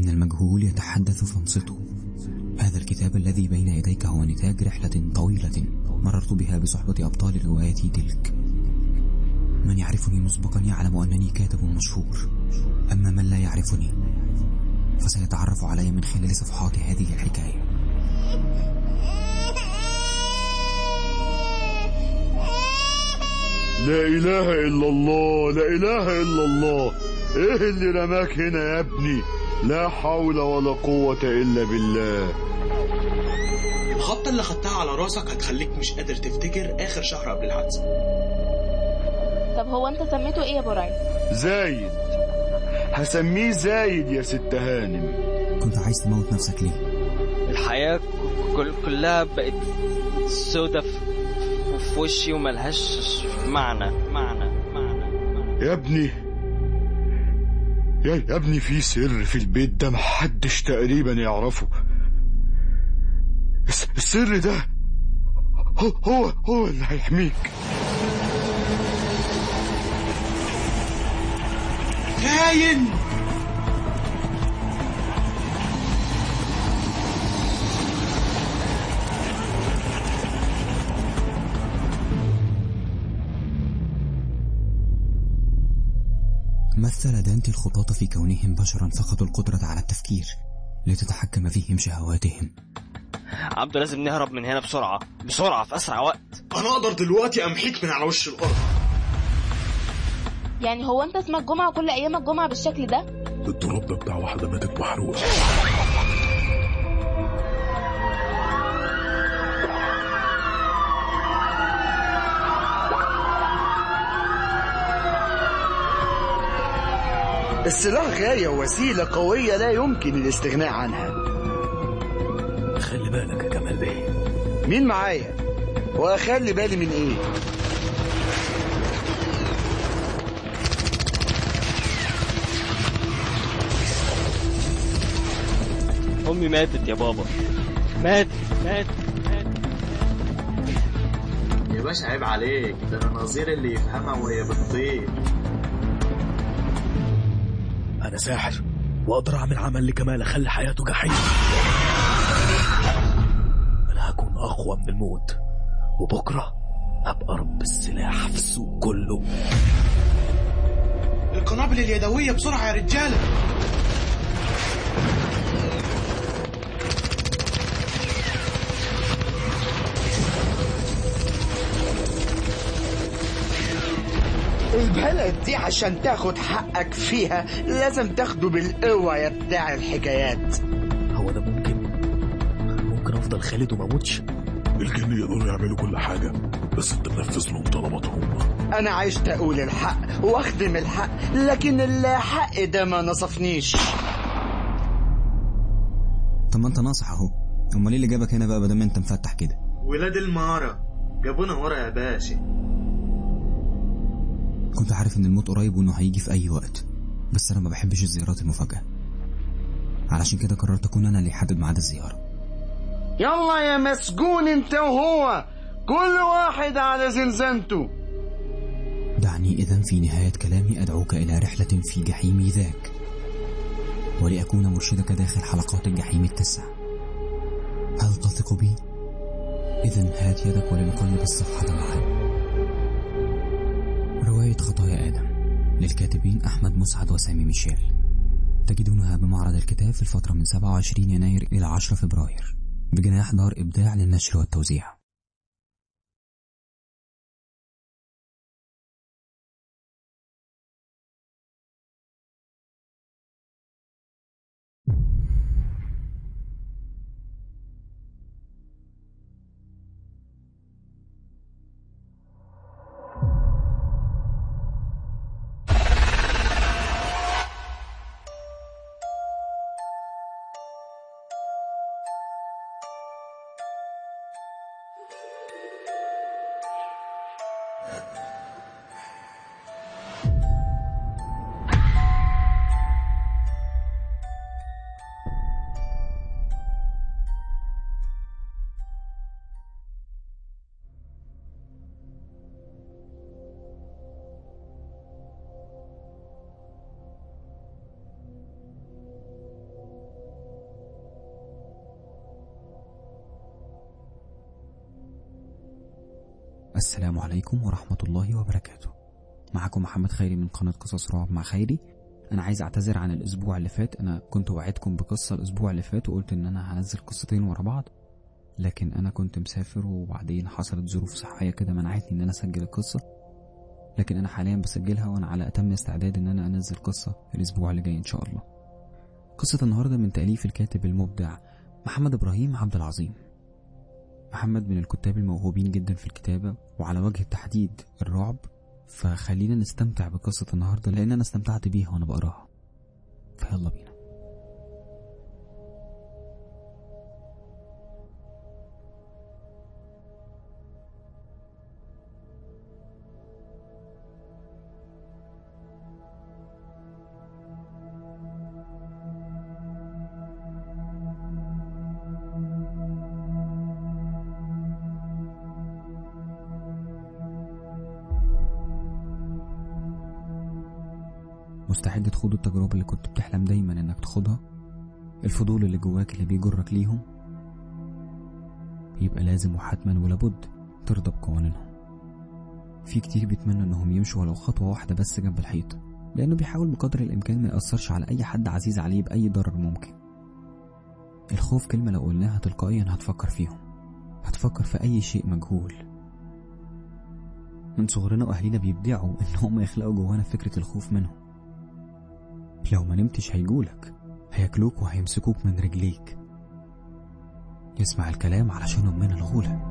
إن المجهول يتحدث فانصتوا هذا الكتاب الذي بين يديك هو نتاج رحلة طويلة مررت بها بصحبة أبطال روايتي تلك من يعرفني مسبقا يعلم أنني كاتب مشهور أما من لا يعرفني فسيتعرف علي من خلال صفحات هذه الحكاية لا إله إلا الله لا إله إلا الله إيه اللي رماك هنا يا ابني لا حول ولا قوة إلا بالله الخبطة اللي خدتها على راسك هتخليك مش قادر تفتكر آخر شهر قبل الحادثة طب هو انت سميته ايه يا براين زايد هسميه زايد يا ست هانم كنت عايز تموت نفسك ليه الحياة كل كلها بقت سودة في, في وشي وملهاش معنى معنى معنى, معنى. يا ابني يا, يا ابني في سر في البيت ده محدش تقريبا يعرفه الس- السر ده هو هو هو اللي هيحميك كاين مثل دانتي الخطاة في كونهم بشرا فقدوا القدرة على التفكير لتتحكم فيهم شهواتهم عبده لازم نهرب من هنا بسرعة بسرعة في أسرع وقت أنا أقدر دلوقتي أمحيك من على وش الأرض يعني هو انت اسمك جمعة كل ايامك جمعة بالشكل ده التراب ده بتاع واحدة ماتت محروقة السلاح غاية وسيلة قوية لا يمكن الاستغناء عنها خلي بالك يا جمال بيه مين معايا واخلي بالي من ايه أمي ماتت يا بابا ماتت ماتت ماتت يا باشا عيب عليك ده انا نظير اللي يفهمها وهي بتطير أنا ساحر وأقدر أعمل عمل لكمال أخلي حياته جحيم أنا هكون أقوى من الموت وبكرة هبقى رب السلاح في السوق كله القنابل اليدوية بسرعة يا رجالة البلد دي عشان تاخد حقك فيها لازم تاخده بالقوة يا بتاع الحكايات هو ده ممكن ممكن أفضل خالد وما أموتش الجن يقدروا يعملوا كل حاجة بس أنت منفذ لهم طلباتهم انا عشت اقول الحق واخدم الحق لكن الحق ده ما نصفنيش طب ما انت ناصح اهو امال ايه اللي جابك هنا بقى بدل ما انت مفتح كده ولاد المارة جابونا ورا يا باشا كنت عارف ان الموت قريب وانه هيجي في اي وقت بس انا ما بحبش الزيارات المفاجئة علشان كده قررت اكون انا اللي احدد ميعاد الزيارة يلا يا مسجون انت وهو كل واحد على زنزانته دعني إذا في نهاية كلامي أدعوك إلى رحلة في جحيم ذاك ولأكون مرشدك داخل حلقات الجحيم التسع هل تثق بي؟ إذا هات يدك ولنقلب الصفحة معا رواية خطايا آدم للكاتبين أحمد مسعد وسامي ميشيل تجدونها بمعرض الكتاب في الفترة من 27 يناير إلى 10 فبراير بجناح دار إبداع للنشر والتوزيع السلام عليكم ورحمة الله وبركاته معكم محمد خيري من قناة قصص رعب مع خيري أنا عايز أعتذر عن الأسبوع اللي فات أنا كنت وعدكم بقصة الأسبوع اللي فات وقلت إن أنا هنزل قصتين ورا بعض لكن أنا كنت مسافر وبعدين حصلت ظروف صحية كده منعتني إن أنا أسجل القصة لكن أنا حاليا بسجلها وأنا على أتم استعداد إن أنا أنزل قصة الأسبوع اللي جاي إن شاء الله قصة النهاردة من تأليف الكاتب المبدع محمد إبراهيم عبد العظيم محمد من الكتاب الموهوبين جدا في الكتابة وعلى وجه التحديد الرعب فخلينا نستمتع بقصة النهاردة لأن أنا استمتعت بيها وأنا بقراها فيلا بينا مستعد تخوض التجربة اللي كنت بتحلم دايما انك تخوضها الفضول اللي جواك اللي بيجرك ليهم يبقى لازم وحتما ولابد ترضى بقوانينهم في كتير بيتمنوا انهم يمشوا ولو خطوة واحدة بس جنب الحيط لانه بيحاول بقدر الامكان ما يأثرش على اي حد عزيز عليه باي ضرر ممكن الخوف كلمة لو قلناها تلقائيا هتفكر فيهم هتفكر في اي شيء مجهول من صغرنا واهالينا بيبدعوا ان هم يخلقوا جوانا فكرة الخوف منهم لو ما نمتش هيجولك هياكلوك وهيمسكوك من رجليك يسمع الكلام علشانهم من الغولة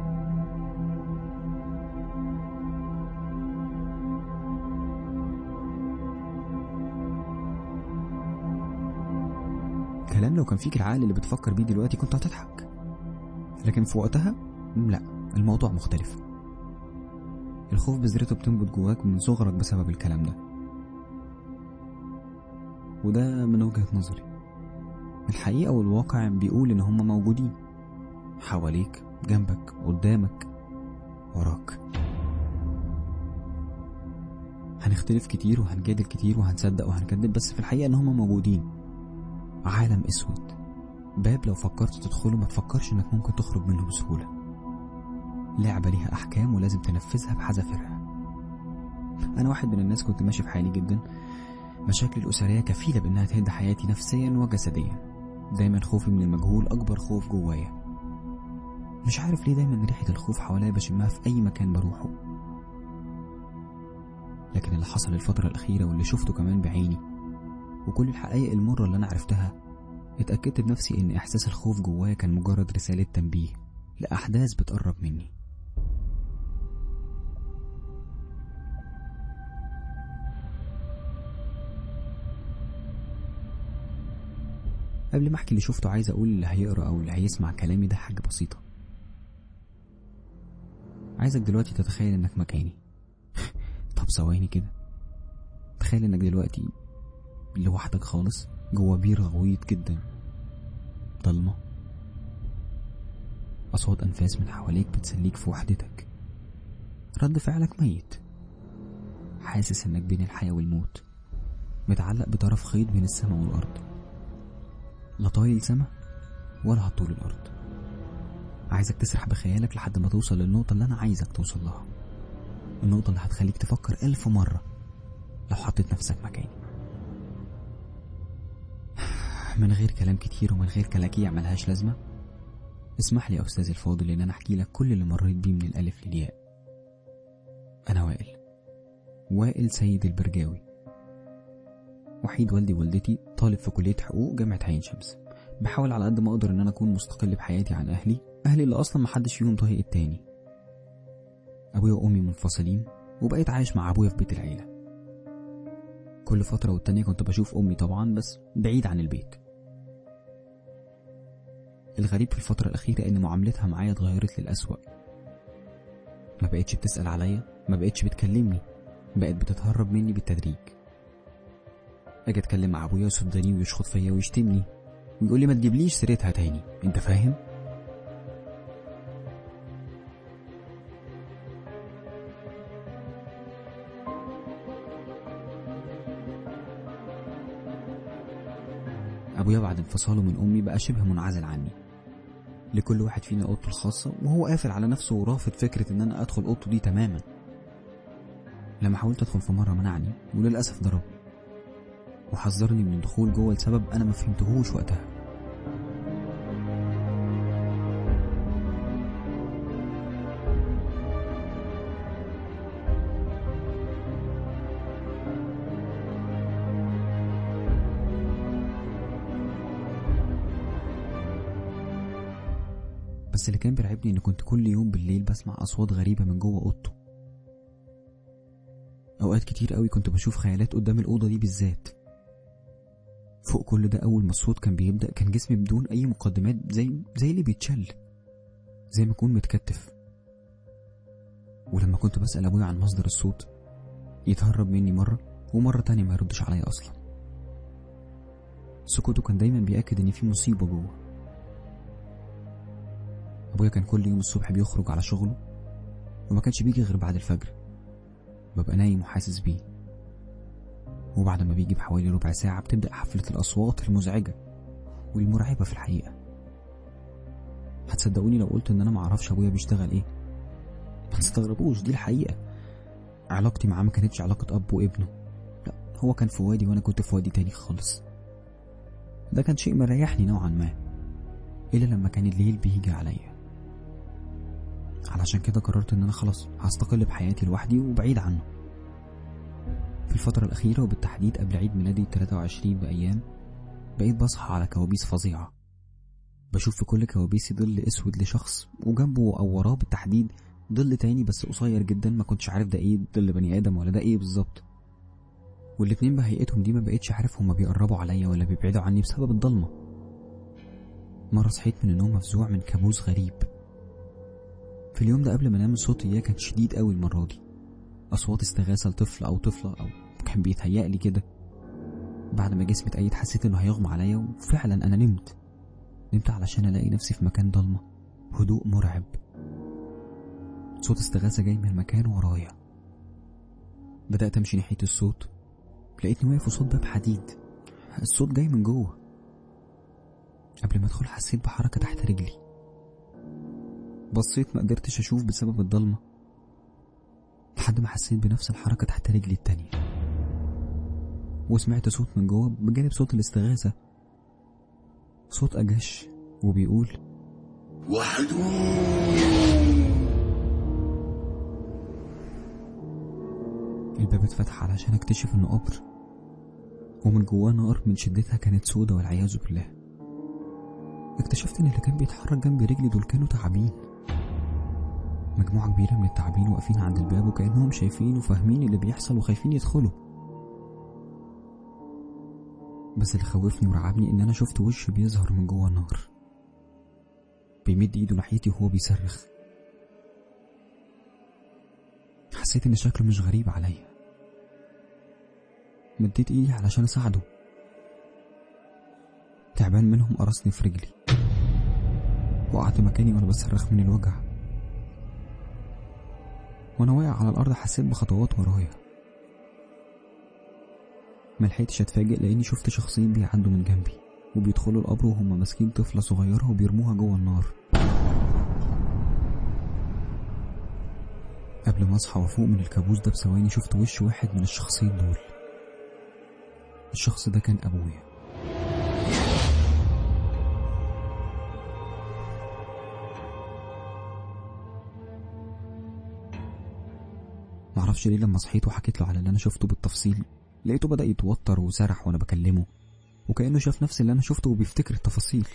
كلام لو كان فيك العقل اللي بتفكر بيه دلوقتي كنت هتضحك لكن في وقتها لا الموضوع مختلف الخوف بذرته بتنبت جواك من صغرك بسبب الكلام ده وده من وجهة نظري الحقيقة والواقع بيقول إن هما موجودين حواليك جنبك قدامك وراك هنختلف كتير وهنجادل كتير وهنصدق وهنكذب بس في الحقيقة إن هما موجودين عالم أسود باب لو فكرت تدخله ما تفكرش إنك ممكن تخرج منه بسهولة لعبة ليها أحكام ولازم تنفذها بحذافيرها أنا واحد من الناس كنت ماشي في حالي جدا مشاكل الأسرية كفيلة بإنها تهد حياتي نفسيا وجسديا دايما خوفي من المجهول أكبر خوف جوايا مش عارف ليه دايما ريحة الخوف حواليا بشمها في أي مكان بروحه لكن اللي حصل الفترة الأخيرة واللي شفته كمان بعيني وكل الحقائق المرة اللي أنا عرفتها اتأكدت بنفسي إن إحساس الخوف جوايا كان مجرد رسالة تنبيه لأحداث بتقرب مني قبل ما احكي اللي شفته عايز اقول اللي هيقرا او اللي هيسمع كلامي ده حاجه بسيطه عايزك دلوقتي تتخيل انك مكاني طب ثواني كده تخيل انك دلوقتي لوحدك خالص جوا بير غويط جدا ضلمه اصوات انفاس من حواليك بتسليك في وحدتك رد فعلك ميت حاسس انك بين الحياه والموت متعلق بطرف خيط بين السماء والارض لا طايل سما ولا هتطول الأرض عايزك تسرح بخيالك لحد ما توصل للنقطة اللي أنا عايزك توصل لها النقطة اللي هتخليك تفكر ألف مرة لو حطيت نفسك مكاني من غير كلام كتير ومن غير كلاكيع ملهاش لازمة اسمح لي يا أستاذي الفاضل إن أنا أحكي لك كل اللي مريت بيه من الألف للياء أنا وائل وائل سيد البرجاوي وحيد والدي ووالدتي طالب في كلية حقوق جامعة عين شمس بحاول على قد ما اقدر ان انا اكون مستقل بحياتي عن اهلي اهلي اللي اصلا محدش فيهم طايق التاني ابويا وامي منفصلين وبقيت عايش مع ابويا في بيت العيلة كل فترة والتانية كنت بشوف امي طبعا بس بعيد عن البيت الغريب في الفترة الأخيرة إن معاملتها معايا اتغيرت للأسوأ ما بقتش بتسأل عليا ما بقتش بتكلمني بقت بتتهرب مني بالتدريج اجي اتكلم مع ابويا يصدني ويشخط فيا ويشتمني ويقول لي ما تجيبليش سيرتها تاني انت فاهم ابويا بعد انفصاله من امي بقى شبه منعزل عني لكل واحد فينا اوضته الخاصة وهو قافل على نفسه ورافض فكرة ان انا ادخل اوضته دي تماما لما حاولت ادخل في مرة منعني وللأسف ضرب وحذرني من الدخول جوه لسبب انا ما فهمتهوش وقتها بس اللي كان بيرعبني ان كنت كل يوم بالليل بسمع اصوات غريبة من جوه اوضته اوقات كتير قوي كنت بشوف خيالات قدام الاوضة دي بالذات فوق كل ده اول ما الصوت كان بيبدأ كان جسمي بدون اي مقدمات زي زي اللي بيتشل زي ما اكون متكتف ولما كنت بسأل ابويا عن مصدر الصوت يتهرب مني مرة ومرة تانية ما يردش عليا اصلا سكوته كان دايما بيأكد ان في مصيبة جوه ابويا كان كل يوم الصبح بيخرج على شغله وما كانش بيجي غير بعد الفجر ببقى نايم وحاسس بيه وبعد ما بيجي بحوالي ربع ساعة بتبدأ حفلة الأصوات المزعجة والمرعبة في الحقيقة هتصدقوني لو قلت إن أنا معرفش أبويا بيشتغل إيه ما تستغربوش دي الحقيقة علاقتي معاه ما كانتش علاقة أب وابنه لا هو كان في وادي وأنا كنت في وادي تاني خالص ده كان شيء مريحني نوعا ما إلا لما كان الليل بيجي عليا علشان كده قررت ان انا خلاص هستقل بحياتي لوحدي وبعيد عنه في الفترة الأخيرة وبالتحديد قبل عيد ميلادي 23 بأيام بقيت بصحى على كوابيس فظيعة بشوف في كل كوابيسي ظل أسود لشخص وجنبه أو وراه بالتحديد ظل تاني بس قصير جدا ما كنتش عارف ده ايه ظل بني آدم ولا ده ايه بالظبط والاتنين بهيئتهم دي ما بقتش عارف هما بيقربوا عليا ولا بيبعدوا عني بسبب الضلمة مرة صحيت من النوم مفزوع من كابوس غريب في اليوم ده قبل ما انام الصوت اياه كان شديد قوي المرة دي أصوات استغاثة لطفل أو طفلة أو كان بيتهيأ لي كده بعد ما جسمي اتأيد حسيت إنه هيغمى عليا وفعلا أنا نمت نمت علشان ألاقي نفسي في مكان ضلمة هدوء مرعب صوت استغاثة جاي من مكان ورايا بدأت أمشي ناحية الصوت لقيتني واقف قصاد باب حديد الصوت جاي من جوه قبل ما أدخل حسيت بحركة تحت رجلي بصيت ما قدرتش أشوف بسبب الضلمة لحد ما حسيت بنفس الحركة تحت رجلي التانية وسمعت صوت من جوه بجانب صوت الاستغاثة صوت أجش وبيقول الباب اتفتح علشان اكتشف انه قبر ومن جواه نار من شدتها كانت سودة والعياذ بالله اكتشفت ان اللي كان بيتحرك جنب رجلي دول كانوا تعابين مجموعة كبيرة من التعابين واقفين عند الباب وكأنهم شايفين وفاهمين اللي بيحصل وخايفين يدخلوا بس اللي خوفني ورعبني ان انا شفت وش بيظهر من جوه النار بيمد ايده ناحيتي وهو بيصرخ حسيت ان شكله مش غريب عليا مديت ايدي علشان اساعده تعبان منهم قرصني في رجلي وقعت مكاني وانا بصرخ من الوجع وانا واقع على الارض حسيت بخطوات ورايا ملحقتش اتفاجئ لاني شفت شخصين بيعدوا من جنبي وبيدخلوا القبر وهم ماسكين طفله صغيره وبيرموها جوه النار قبل ما اصحى وافوق من الكابوس ده بثواني شفت وش واحد من الشخصين دول الشخص ده كان ابويا معرفش ليه لما صحيت وحكيت له على اللي انا شفته بالتفصيل لقيته بدأ يتوتر وسرح وانا بكلمه وكأنه شاف نفس اللي انا شفته وبيفتكر التفاصيل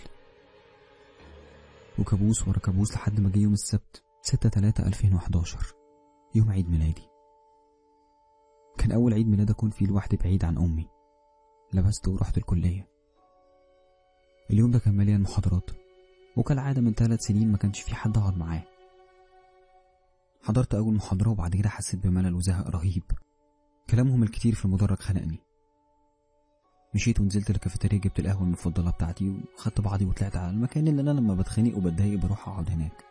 وكابوس ورا كابوس لحد ما جه يوم السبت 6 3 2011 يوم عيد ميلادي كان أول عيد ميلاد أكون فيه لوحدي بعيد عن أمي لبست ورحت الكلية اليوم ده كان مليان محاضرات وكالعادة من ثلاث سنين ما كانش في حد أقعد معاه حضرت أول محاضرة وبعد كده حسيت بملل وزهق رهيب كلامهم الكتير في المدرج خنقني مشيت ونزلت الكافيتيريا جبت القهوة المفضلة بتاعتي وخدت بعضي وطلعت على المكان اللي أنا لما بتخانق وبتضايق بروح أقعد هناك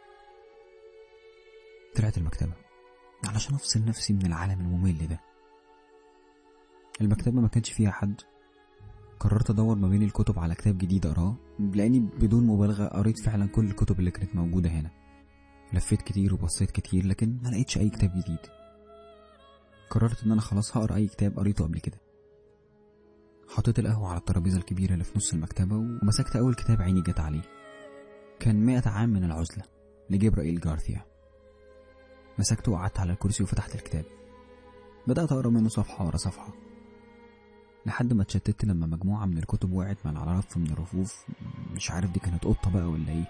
طلعت المكتبة علشان أفصل نفسي من العالم الممل ده المكتبة ما كانش فيها حد قررت ادور ما بين الكتب على كتاب جديد اقراه لاني بدون مبالغه قريت فعلا كل الكتب اللي كانت موجوده هنا لفيت كتير وبصيت كتير لكن ما لقيتش اي كتاب جديد قررت ان انا خلاص هقرا اي كتاب قريته قبل كده حطيت القهوة على الترابيزة الكبيرة اللي في نص المكتبة ومسكت أول كتاب عيني جت عليه كان مئة عام من العزلة لجبرائيل جارثيا مسكته وقعدت على الكرسي وفتحت الكتاب بدأت أقرأ منه صفحة ورا صفحة لحد ما اتشتت لما مجموعة من الكتب وقعت من على رف من الرفوف مش عارف دي كانت قطة بقى ولا ايه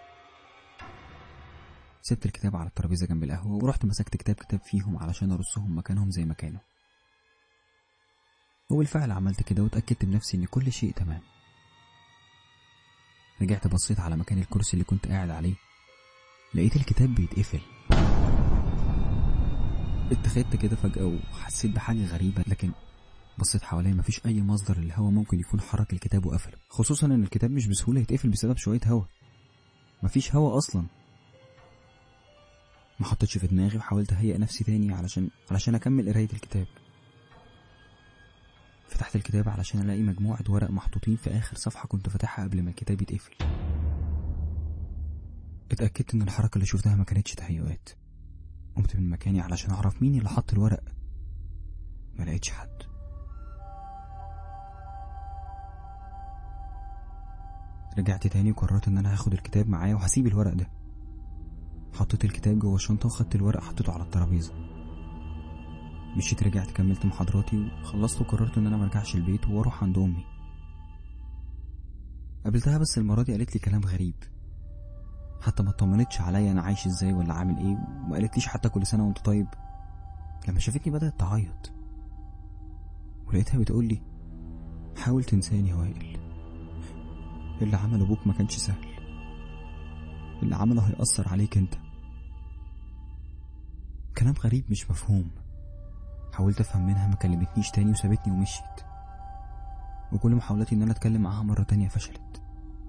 سبت الكتاب على الترابيزة جنب القهوة ورحت مسكت كتاب كتاب فيهم علشان أرصهم مكانهم زي ما كانوا وبالفعل عملت كده واتأكدت بنفسي إن كل شيء تمام رجعت بصيت على مكان الكرسي اللي كنت قاعد عليه لقيت الكتاب بيتقفل اتخذت كده فجأة وحسيت بحاجة غريبة لكن بصيت حواليا مفيش أي مصدر للهوا ممكن يكون حرك الكتاب وقفله خصوصا إن الكتاب مش بسهولة يتقفل بسبب شوية هوا مفيش هوا أصلا ما حطيتش في دماغي وحاولت أهيئ نفسي تاني علشان علشان أكمل قراية الكتاب فتحت الكتاب علشان ألاقي مجموعة ورق محطوطين في آخر صفحة كنت فاتحها قبل ما الكتاب يتقفل اتأكدت إن الحركة اللي شفتها ما كانتش تهيؤات قمت من مكاني علشان أعرف مين اللي حط الورق ما لقيتش حد رجعت تاني وقررت إن أنا هاخد الكتاب معايا وهسيب الورق ده حطيت الكتاب جوه الشنطة وخدت الورق حطيته على الترابيزة مشيت رجعت كملت محاضراتي وخلصت وقررت ان انا مرجعش البيت واروح عند امي قابلتها بس المرة دي قالت لي كلام غريب حتى ما اطمنتش عليا انا عايش ازاي ولا عامل ايه وما قالتليش حتى كل سنة وانت طيب لما شافتني بدأت تعيط ولقيتها بتقول لي حاول تنساني يا وائل اللي عمله ابوك ما كانش سهل اللي عمله هيأثر عليك انت كلام غريب مش مفهوم حاولت افهم منها ما كلمتنيش تاني وسابتني ومشيت وكل محاولاتي ان انا اتكلم معاها مرة تانية فشلت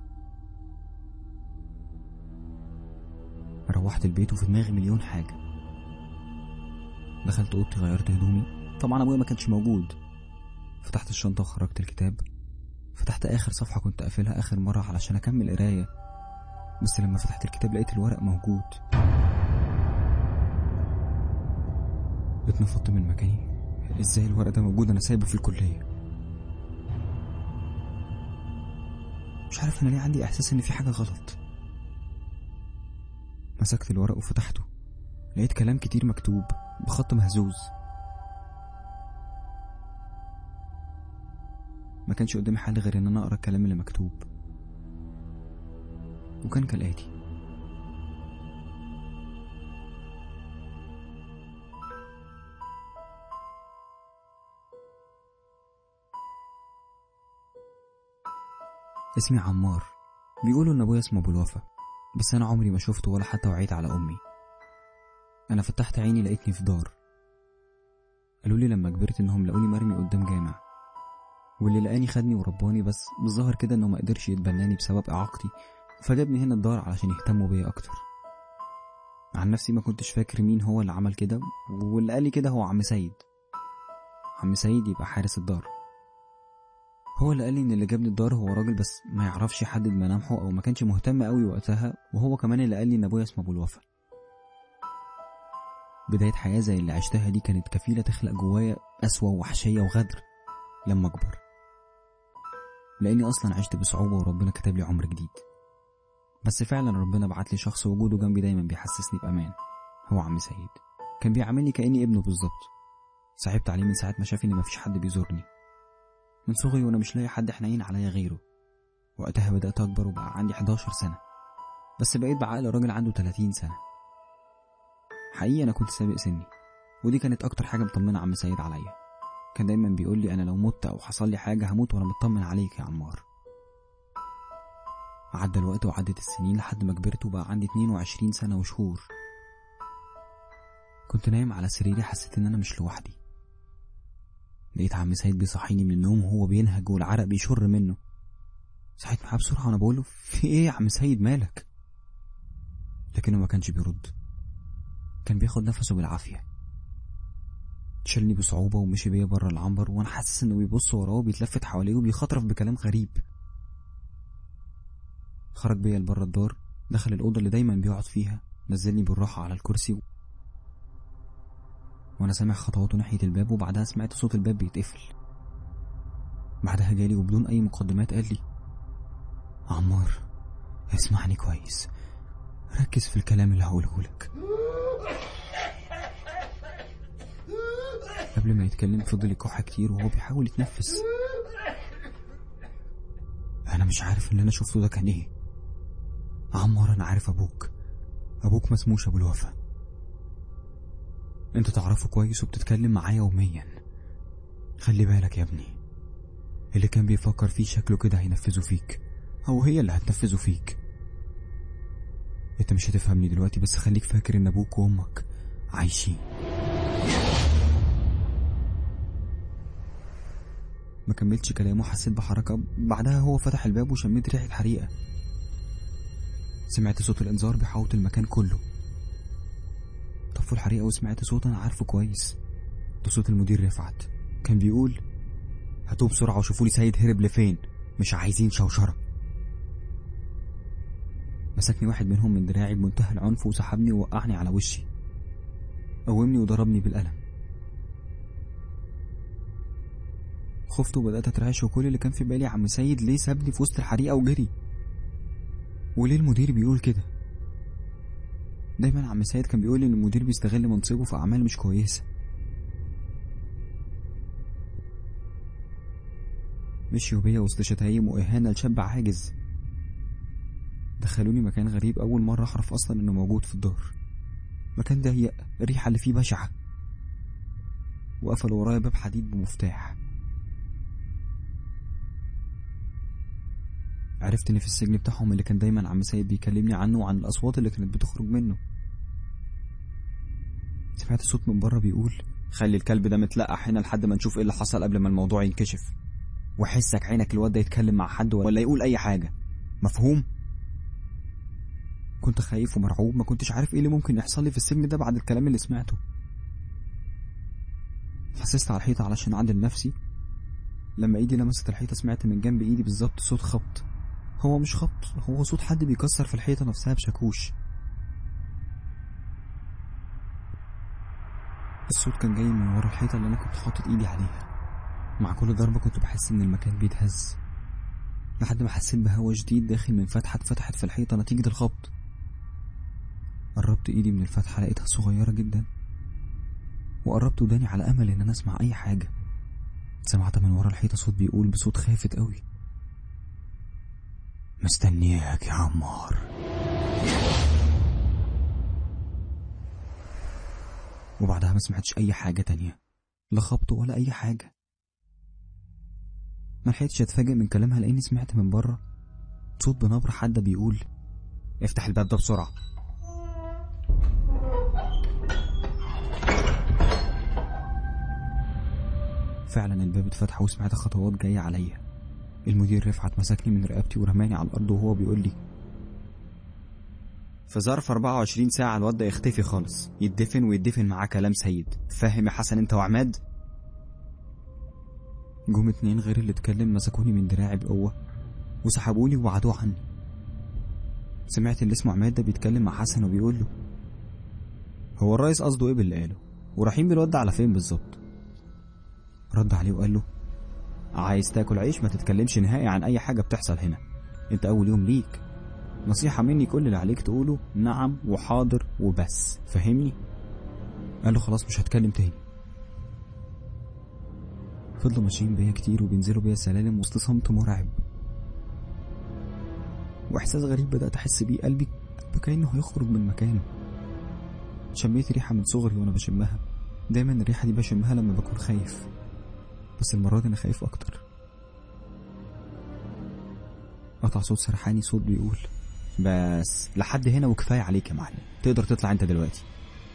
روحت البيت وفي دماغي مليون حاجة دخلت اوضتي غيرت هدومي طبعا ابويا ما كانش موجود فتحت الشنطة وخرجت الكتاب فتحت اخر صفحة كنت قافلها اخر مرة علشان اكمل قراية بس لما فتحت الكتاب لقيت الورق موجود اتنفضت من مكاني ازاي الورق ده موجود انا سايبه في الكلية مش عارف انا ليه عندي احساس ان في حاجة غلط مسكت الورق وفتحته لقيت كلام كتير مكتوب بخط مهزوز ما كانش قدامي حل غير ان انا اقرا الكلام اللي مكتوب وكان كالاتي اسمي عمار بيقولوا ان ابويا اسمه ابو الوفا بس انا عمري ما شفته ولا حتى وعيت على امي انا فتحت عيني لقيتني في دار قالوا لي لما كبرت انهم لقوني مرمي قدام جامع واللي لقاني خدني ورباني بس بالظاهر كده انه ما قدرش يتبناني بسبب اعاقتي فجابني هنا الدار علشان يهتموا بيا اكتر عن نفسي ما كنتش فاكر مين هو اللي عمل كده واللي قال لي كده هو عم سيد عم سيد يبقى حارس الدار هو اللي قال لي ان اللي جابني الدار هو راجل بس ما يعرفش يحدد ملامحه او ما كانش مهتم قوي وقتها وهو كمان اللي قال لي ان ابويا اسمه ابو الوفا بداية حياة زي اللي عشتها دي كانت كفيلة تخلق جوايا قسوة ووحشية وغدر لما أكبر لأني أصلا عشت بصعوبة وربنا كتب لي عمر جديد بس فعلا ربنا بعت لي شخص وجوده جنبي دايما بيحسسني بأمان هو عم سيد كان بيعاملني كأني ابنه بالظبط صعبت عليه من ساعة ما شاف إن مفيش حد بيزورني من صغري وأنا مش لاقي حد حنين عليا غيره وقتها بدأت أكبر وبقى عندي 11 سنة بس بقيت بعقل راجل عنده 30 سنة حقيقي أنا كنت سابق سني ودي كانت أكتر حاجة مطمنة عم سيد عليا كان دايما بيقول لي أنا لو مت أو حصل لي حاجة هموت وأنا مطمن عليك يا عمار عدى الوقت وعدت السنين لحد ما كبرت وبقى عندي 22 سنة وشهور كنت نايم على سريري حسيت إن أنا مش لوحدي لقيت عم سيد بيصحيني من النوم وهو بينهج والعرق بيشر منه صحيت معاه بسرعة وأنا بقوله في إيه يا عم سيد مالك لكنه ما كانش بيرد كان بياخد نفسه بالعافية شالني بصعوبة ومشي بيا بره العنبر وأنا حاسس إنه بيبص وراه وبيتلفت حواليه وبيخطرف بكلام غريب خرج بيا لبره الدار دخل الأوضة اللي دايما بيقعد فيها نزلني بالراحة على الكرسي و... وأنا سامع خطواته ناحية الباب وبعدها سمعت صوت الباب بيتقفل بعدها جالي وبدون أي مقدمات قال لي عمار اسمعني كويس ركز في الكلام اللي هقوله لك قبل ما يتكلم فضل يكح كتير وهو بيحاول يتنفس انا مش عارف اللي انا شفته ده كان ايه عمار انا عارف ابوك ابوك ما اسموش ابو الوفا انت تعرفه كويس وبتتكلم معاه يوميا خلي بالك يا ابني اللي كان بيفكر فيه شكله كده هينفذه فيك او هي اللي هتنفذه فيك انت مش هتفهمني دلوقتي بس خليك فاكر ان ابوك وامك عايشين ما كملتش كلامه حسيت بحركة بعدها هو فتح الباب وشميت ريحة حريقة سمعت صوت الإنذار بيحوط المكان كله طفوا الحريقة وسمعت صوت أنا عارفه كويس ده صوت المدير رفعت كان بيقول هاتوه بسرعة وشوفوا لي سيد هرب لفين مش عايزين شوشرة مسكني واحد منهم من دراعي بمنتهى العنف وسحبني ووقعني على وشي قومني وضربني بالقلم خفت وبدأت أترعش وكل اللي كان في بالي عم سيد ليه سابني في وسط الحريقة وجري وليه المدير بيقول كده دايما عم سيد كان بيقول إن المدير بيستغل منصبه في أعمال مش كويسة مشيوا بيا وسط شتايم وإهانة لشاب عاجز دخلوني مكان غريب أول مرة أعرف أصلا إنه موجود في الدار مكان ضيق الريحة اللي فيه بشعة وقفلوا ورايا باب حديد بمفتاح عرفت ان في السجن بتاعهم اللي كان دايما عم سيد بيكلمني عنه وعن الاصوات اللي كانت بتخرج منه سمعت صوت من بره بيقول خلي الكلب ده متلقح هنا لحد ما نشوف ايه اللي حصل قبل ما الموضوع ينكشف وحسك عينك الواد ده يتكلم مع حد ولا يقول اي حاجه مفهوم كنت خايف ومرعوب ما كنتش عارف ايه اللي ممكن يحصل لي في السجن ده بعد الكلام اللي سمعته حسست على الحيطه علشان اعدل نفسي لما ايدي لمست الحيطه سمعت من جنب ايدي بالظبط صوت خبط هو مش خبط هو صوت حد بيكسر في الحيطة نفسها بشاكوش الصوت كان جاي من ورا الحيطة اللي أنا كنت حاطط إيدي عليها مع كل ضربة كنت بحس إن المكان بيتهز لحد ما حسيت بهوا شديد داخل من فتحة اتفتحت في الحيطة نتيجة الخبط قربت إيدي من الفتحة لقيتها صغيرة جدا وقربت وداني على أمل إن أنا أسمع أي حاجة سمعت من ورا الحيطة صوت بيقول بصوت خافت قوي مستنياك يا عمار وبعدها ما سمعتش أي حاجة تانية لا خبط ولا أي حاجة ما لحقتش أتفاجئ من كلامها لأني سمعت من بره صوت بنبرة حادة بيقول افتح الباب ده بسرعة فعلا الباب اتفتح وسمعت خطوات جاية عليا المدير رفعت مسكني من رقبتي ورماني على الأرض وهو بيقول لي في ظرف 24 ساعة الواد ده يختفي خالص يدفن ويدفن معاه كلام سيد فاهم يا حسن انت وعماد جم اتنين غير اللي اتكلم مسكوني من دراعي بقوة وسحبوني وبعدوه عني سمعت اللي اسمه عماد ده بيتكلم مع حسن وبيقول له هو الرئيس قصده ايه باللي قاله ورايحين بالواد ده على فين بالظبط رد عليه وقال له عايز تاكل عيش ما تتكلمش نهائي عن اي حاجة بتحصل هنا انت اول يوم ليك نصيحة مني كل اللي عليك تقوله نعم وحاضر وبس فهمني قال له خلاص مش هتكلم تاني فضلوا ماشيين بيا كتير وبينزلوا بيا سلالم وسط صمت مرعب واحساس غريب بدأت احس بيه قلبي كأنه هيخرج من مكانه شميت ريحة من صغري وانا بشمها دايما الريحة دي بشمها لما بكون خايف بس المرة دي أنا خايف أكتر قطع صوت سرحاني صوت بيقول بس لحد هنا وكفاية عليك يا معلم تقدر تطلع انت دلوقتي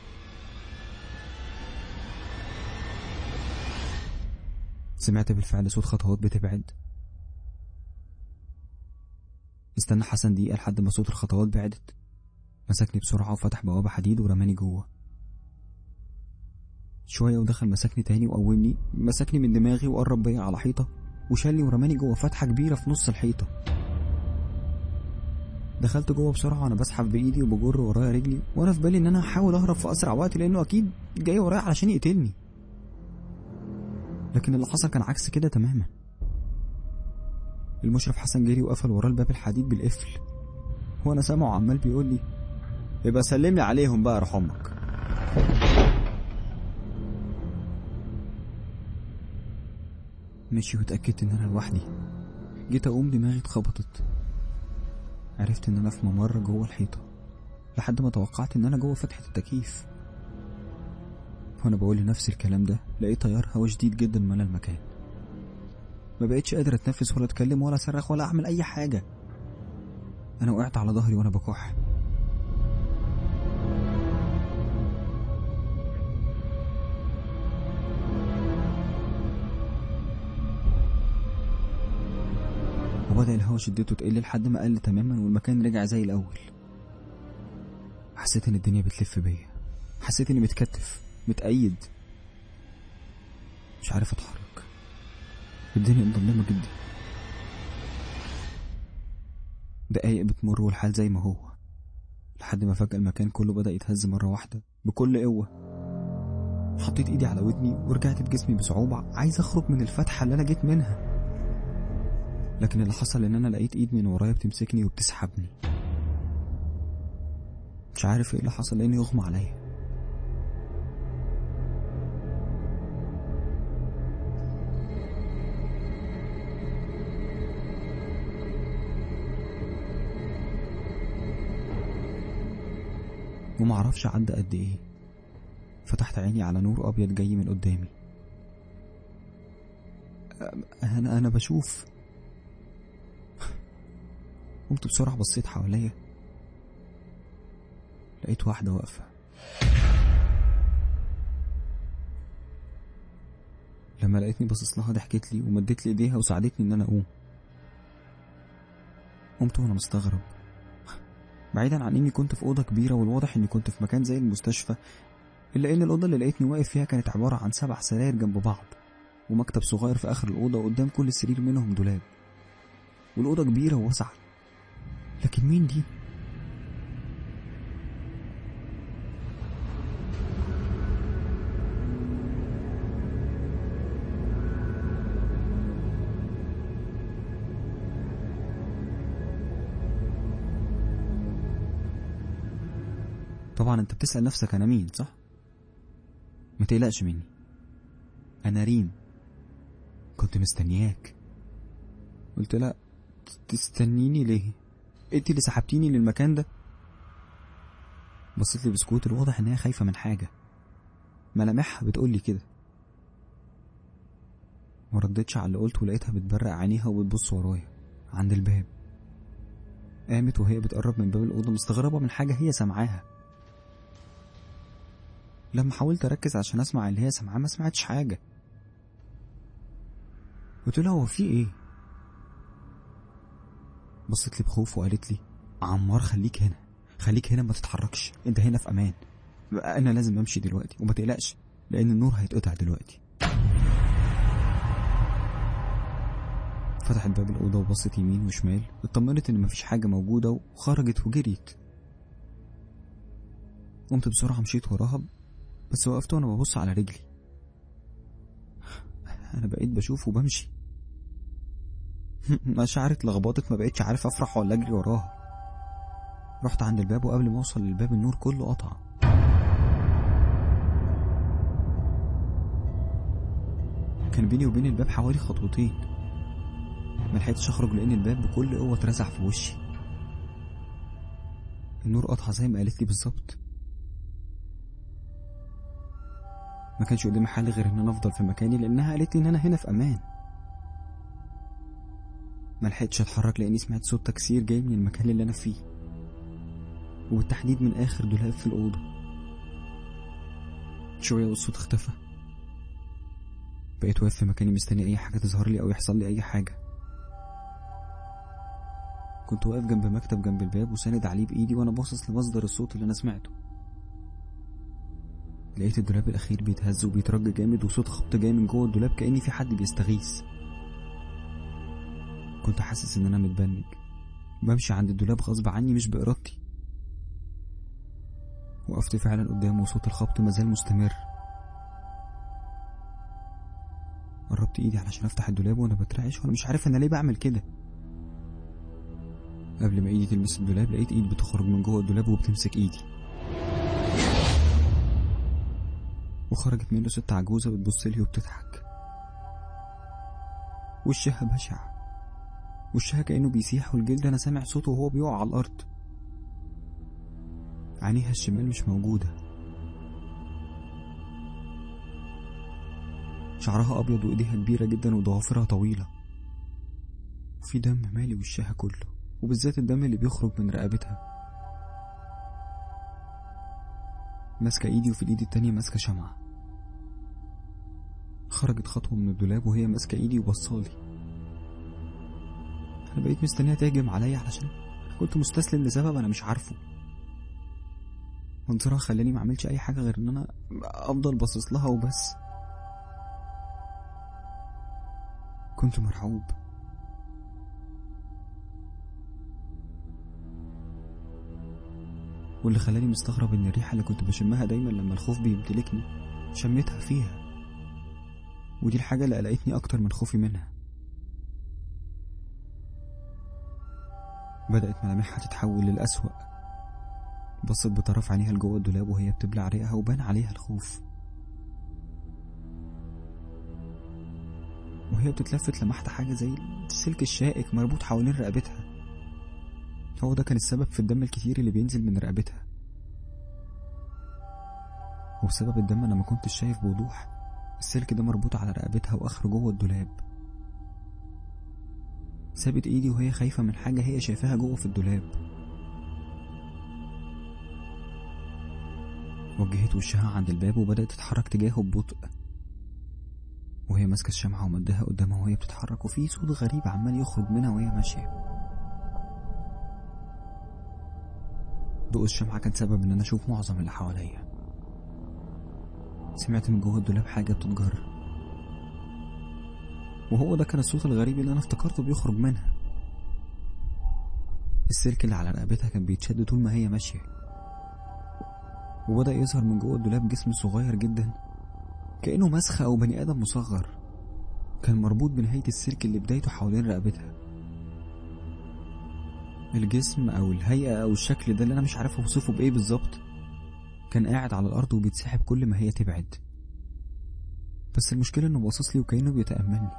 سمعت بالفعل صوت خطوات بتبعد استنى حسن دقيقة لحد ما صوت الخطوات بعدت مسكني بسرعة وفتح بوابة حديد ورماني جوه شوية ودخل مسكني تاني وقومني مسكني من دماغي وقرب بيا على حيطة وشالني ورماني جوه فتحة كبيرة في نص الحيطة دخلت جوه بسرعة وأنا بسحب بإيدي وبجر ورايا رجلي وأنا في بالي إن أنا هحاول أهرب في أسرع وقت لأنه أكيد جاي ورايا علشان يقتلني لكن اللي حصل كان عكس كده تماما المشرف حسن جري وقفل وراه الباب الحديد بالقفل وأنا سامعه عمال بيقول لي يبقى سلم لي عليهم بقى روح أمك مشي واتأكدت إن أنا لوحدي جيت أقوم دماغي اتخبطت عرفت إن أنا في ممر جوه الحيطة لحد ما توقعت إن أنا جوه فتحة التكييف وأنا بقول لنفسي الكلام ده لقيت تيار هوا شديد جدا ملا المكان ما بقتش قادر أتنفس ولا أتكلم ولا أصرخ ولا أعمل أي حاجة أنا وقعت على ظهري وأنا بكح وبدأ الهوا شدته تقل لحد ما قل تماما والمكان رجع زي الأول حسيت إن الدنيا بتلف بيا حسيت إني متكتف متأيد مش عارف أتحرك الدنيا مظلمة جدا دقايق بتمر والحال زي ما هو لحد ما فجأة المكان كله بدأ يتهز مرة واحدة بكل قوة حطيت ايدي على ودني ورجعت بجسمي بصعوبة عايز اخرج من الفتحة اللي انا جيت منها لكن اللي حصل ان انا لقيت ايد من ورايا بتمسكني وبتسحبني مش عارف ايه اللي حصل لاني يغمى عليا ومعرفش عدى قد ايه فتحت عيني على نور ابيض جاي من قدامي أ- انا انا بشوف قمت بسرعة بصيت حواليا لقيت واحدة واقفة لما لقيتني باصص لها ضحكت لي ومدت لي ايديها وساعدتني ان انا اقوم قمت وانا مستغرب بعيدا عن اني كنت في اوضه كبيره والواضح اني كنت في مكان زي المستشفى الا ان الاوضه اللي لقيتني واقف فيها كانت عباره عن سبع سراير جنب بعض ومكتب صغير في اخر الاوضه وقدام كل سرير منهم دولاب والاوضه كبيره وواسعه لكن مين دي طبعا انت بتسأل نفسك انا مين صح ما تقلقش مني انا ريم كنت مستنياك قلت لا تستنيني ليه انت اللي سحبتيني للمكان ده بصيت لي بسكوت الواضح ان هي خايفه من حاجه ملامحها بتقول لي كده ما ردتش على اللي قلته ولقيتها بتبرق عينيها وبتبص ورايا عند الباب قامت وهي بتقرب من باب الأوضة مستغربة من حاجة هي سامعاها لما حاولت أركز عشان أسمع اللي هي سامعاه ما سمعتش حاجة قلت لها هو في إيه؟ بصت لي بخوف وقالت لي عمار خليك هنا خليك هنا ما تتحركش انت هنا في امان انا لازم امشي دلوقتي وما تقلقش لان النور هيتقطع دلوقتي فتحت باب الأوضة وبصت يمين وشمال اطمنت إن مفيش حاجة موجودة وخرجت وجريت قمت بسرعة مشيت وراها بس وقفت وأنا ببص على رجلي أنا بقيت بشوف وبمشي مشاعري اتلخبطت ما بقتش عارف أفرح ولا أجري وراها رحت عند الباب وقبل ما أوصل للباب النور كله قطع كان بيني وبين الباب حوالي خطوتين ملحقتش اخرج لان الباب بكل قوه اترزع في وشي النور قطع زي ما قالت لي بالظبط ما كانش قدامي حل غير ان انا افضل في مكاني لانها قالت لي ان انا هنا في امان ملحقتش اتحرك لاني سمعت صوت تكسير جاي من المكان اللي انا فيه وبالتحديد من اخر دولاب في الاوضه شويه والصوت اختفى بقيت واقف في مكاني مستني اي حاجه تظهر لي او يحصل لي اي حاجه كنت واقف جنب مكتب جنب الباب وساند عليه بايدي وانا باصص لمصدر الصوت اللي انا سمعته لقيت الدولاب الأخير بيتهز وبيترج جامد وصوت خبط جاي من جوه الدولاب كأني في حد بيستغيث كنت حاسس إن أنا متبنج بمشي عند الدولاب غصب عني مش بإرادتي وقفت فعلا قدامه وصوت الخبط مازال مستمر قربت ايدي علشان افتح الدولاب وانا بترعش وانا مش عارف انا ليه بعمل كده قبل ما ايدي تلمس الدولاب لقيت ايد بتخرج من جوه الدولاب وبتمسك ايدي وخرجت منه ست عجوزة بتبص لي وبتضحك وشها بشع وشها كأنه بيسيح والجلد أنا سامع صوته وهو بيقع على الأرض عينيها الشمال مش موجودة شعرها أبيض وإيديها كبيرة جدا وضوافرها طويلة وفي دم مالي وشها كله وبالذات الدم اللي بيخرج من رقبتها ماسكة ايدي وفي الايد التانية ماسكة شمعة خرجت خطوة من الدولاب وهي ماسكة ايدي وبصالي انا بقيت مستنيها تهجم عليا علشان كنت مستسلم لسبب انا مش عارفه منظرها خلاني ما اعملش اي حاجة غير ان انا افضل باصص لها وبس كنت مرعوب واللي خلاني مستغرب ان الريحة اللي كنت بشمها دايما لما الخوف بيمتلكني شميتها فيها ودي الحاجة اللي قلقتني أكتر من خوفي منها بدأت ملامحها تتحول للأسوأ بصت بطرف عينيها لجوه الدولاب وهي بتبلع ريقها وبان عليها الخوف وهي بتتلفت لمحت حاجة زي السلك الشائك مربوط حوالين رقبتها هو ده كان السبب في الدم الكتير اللي بينزل من رقبتها وبسبب الدم انا ما كنتش شايف بوضوح السلك ده مربوط على رقبتها واخره جوه الدولاب سابت ايدي وهي خايفة من حاجة هي شايفاها جوه في الدولاب وجهت وشها عند الباب وبدأت تتحرك تجاهه ببطء وهي ماسكة الشمعة ومدها قدامها وهي بتتحرك وفي صوت غريب عمال يخرج منها وهي ماشية ضوء الشمعة كان سبب إن أنا أشوف معظم اللي حواليا سمعت من جوه الدولاب حاجة بتتجر وهو ده كان الصوت الغريب اللي أنا افتكرته بيخرج منها السلك اللي على رقبتها كان بيتشد طول ما هي ماشية وبدأ يظهر من جوه الدولاب جسم صغير جدا كأنه مسخة أو بني آدم مصغر كان مربوط بنهاية السلك اللي بدايته حوالين رقبتها الجسم أو الهيئة أو الشكل ده اللي أنا مش عارف أوصفه بإيه بالظبط كان قاعد على الأرض وبيتسحب كل ما هي تبعد بس المشكلة إنه باصص لي وكأنه بيتأملني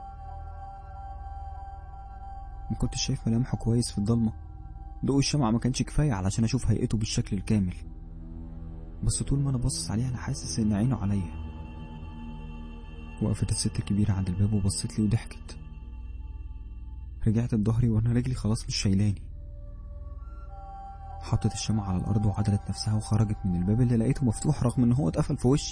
ما كنتش شايف ملامحه كويس في الضلمة ضوء الشمعة ما كانش كفاية علشان أشوف هيئته بالشكل الكامل بس طول ما أنا باصص عليه أنا حاسس إن عينه عليا وقفت الست الكبيرة عند الباب وبصت لي وضحكت رجعت بظهري وأنا رجلي خلاص مش شايلاني حطت الشمعة على الأرض وعدلت نفسها وخرجت من الباب اللي لقيته مفتوح رغم إن هو اتقفل في وشي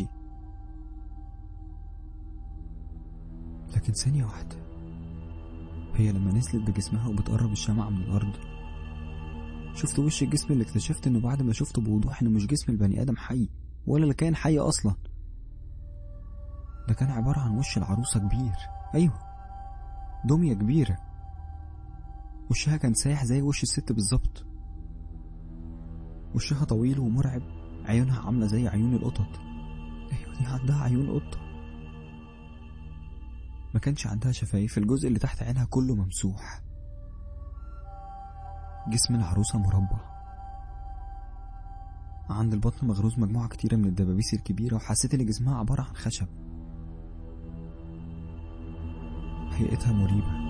لكن ثانية واحدة هي لما نزلت بجسمها وبتقرب الشمعة من الأرض شفت وش الجسم اللي اكتشفت إنه بعد ما شفته بوضوح إنه مش جسم البني آدم حي ولا اللي كان حي أصلا ده كان عبارة عن وش العروسة كبير أيوه دمية كبيرة وشها كان سايح زي وش الست بالظبط وشها طويل ومرعب عيونها عاملة زي عيون القطط أيوة دي عندها عيون قطة ما كانش عندها شفايف الجزء اللي تحت عينها كله ممسوح جسم العروسة مربع عند البطن مغروز مجموعة كتيرة من الدبابيس الكبيرة وحسيت إن جسمها عبارة عن خشب هيئتها مريبة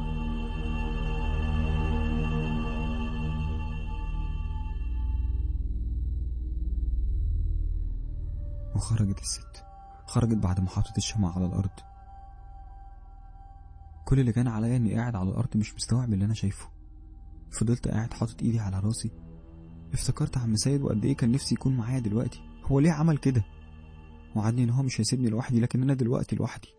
وخرجت الست خرجت بعد ما حطت الشمعة على الأرض كل اللي كان عليا إني قاعد على الأرض مش مستوعب اللي أنا شايفه فضلت قاعد حاطط إيدي على راسي افتكرت عم سيد وقد إيه كان نفسي يكون معايا دلوقتي هو ليه عمل كده وعدني إن هو مش هيسيبني لوحدي لكن أنا دلوقتي لوحدي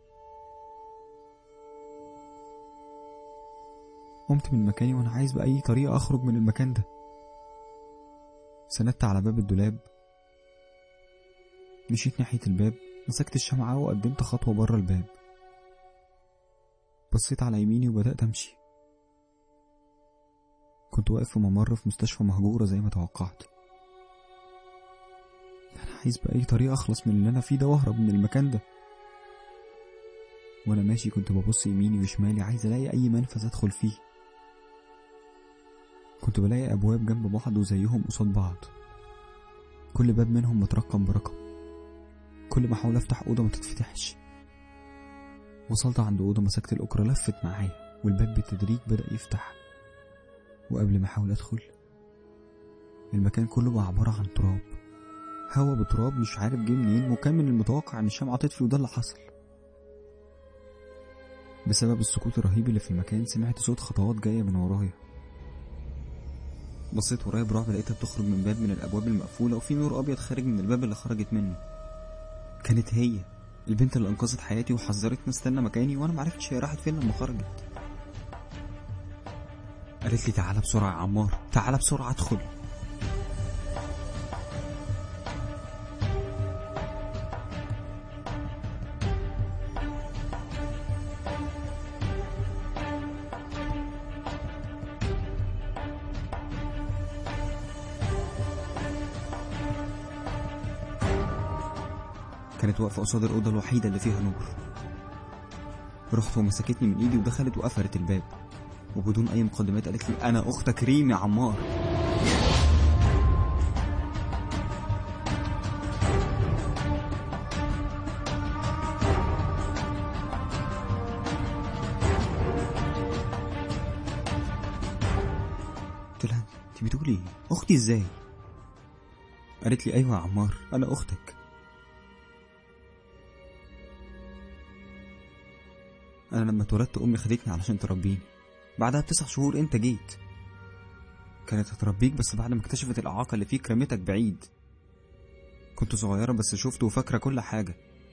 قمت من مكاني وأنا عايز بأي طريقة أخرج من المكان ده سندت على باب الدولاب مشيت ناحية الباب مسكت الشمعة وقدمت خطوة بره الباب بصيت على يميني وبدأت أمشي كنت واقف في ممر في مستشفى مهجورة زي ما توقعت أنا عايز بأي طريقة أخلص من اللي أنا فيه ده وأهرب من المكان ده وأنا ماشي كنت ببص يميني وشمالي عايز ألاقي أي منفذ أدخل فيه كنت بلاقي أبواب جنب بعض وزيهم قصاد بعض كل باب منهم مترقم برقم كل ما أحاول أفتح أوضة ما تتفتحش وصلت عند أوضة مسكت الأكرة لفت معايا والباب بالتدريج بدأ يفتح وقبل ما أحاول أدخل المكان كله بقى عبارة عن تراب هوا بتراب مش عارف جه منين وكان من المتوقع إن الشمعة تطفي وده اللي حصل بسبب السكوت الرهيب اللي في المكان سمعت صوت خطوات جاية من ورايا بصيت ورايا برعب لقيتها بتخرج من باب من الأبواب المقفولة وفي نور أبيض خارج من الباب اللي خرجت منه كانت هي البنت اللي أنقذت حياتي وحذرتني استنى مكاني وأنا معرفتش هي راحت فين لما خرجت قالت لي تعالى بسرعة يا عمار تعالى بسرعة ادخل كانت واقفة قصاد الأوضة الوحيدة اللي فيها نور رحت ومسكتني من إيدي ودخلت وقفلت الباب وبدون أي مقدمات قالت لي أنا أختك ريم يا عمار قلت لها انت بتقولي ايه اختي ازاي قالت لي ايوه يا عمار انا اختك انا لما اتولدت امي خدتني علشان تربيني بعدها بتسع شهور انت جيت كانت هتربيك بس بعد ما اكتشفت الاعاقه اللي فيك رميتك بعيد كنت صغيره بس شفت وفاكره كل حاجه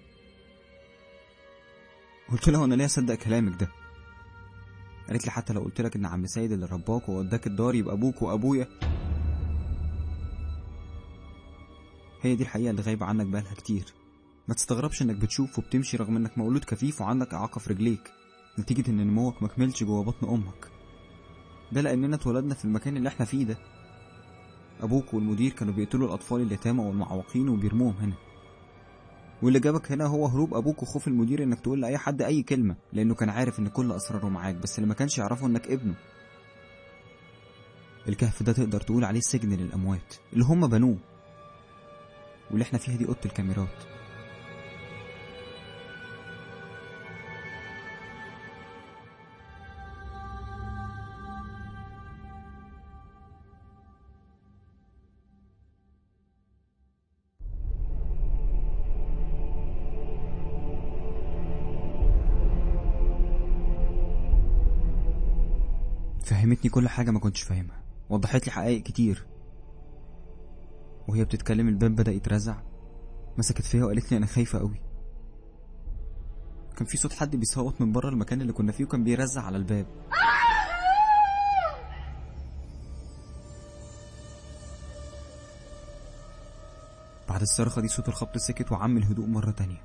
قلت لها انا ليه اصدق كلامك ده قالت لي حتى لو قلت لك ان عم سيد اللي رباك ووداك الدار يبقى ابوك وابويا هي دي الحقيقه اللي غايبه عنك بقالها كتير ما تستغربش انك بتشوف وبتمشي رغم انك مولود كفيف وعندك اعاقه في رجليك نتيجه ان نموك مكملش جوه بطن امك ده لاننا اتولدنا في المكان اللي احنا فيه ده ابوك والمدير كانوا بيقتلوا الاطفال اليتامى والمعوقين وبيرموهم هنا واللي جابك هنا هو هروب ابوك وخوف المدير انك تقول لاي حد اي كلمه لانه كان عارف ان كل اسراره معاك بس اللي ما كانش يعرفه انك ابنه الكهف ده تقدر تقول عليه سجن للاموات اللي هم بنوه واللي احنا فيها دي اوضه الكاميرات فهمتني كل حاجة ما كنتش فاهمها وضحت لي حقائق كتير وهي بتتكلم الباب بدأ يترزع مسكت فيا وقالت لي أنا خايفة قوي كان في صوت حد بيصوت من بره المكان اللي كنا فيه وكان بيرزع على الباب بعد الصرخة دي صوت الخبط سكت وعم الهدوء مرة تانية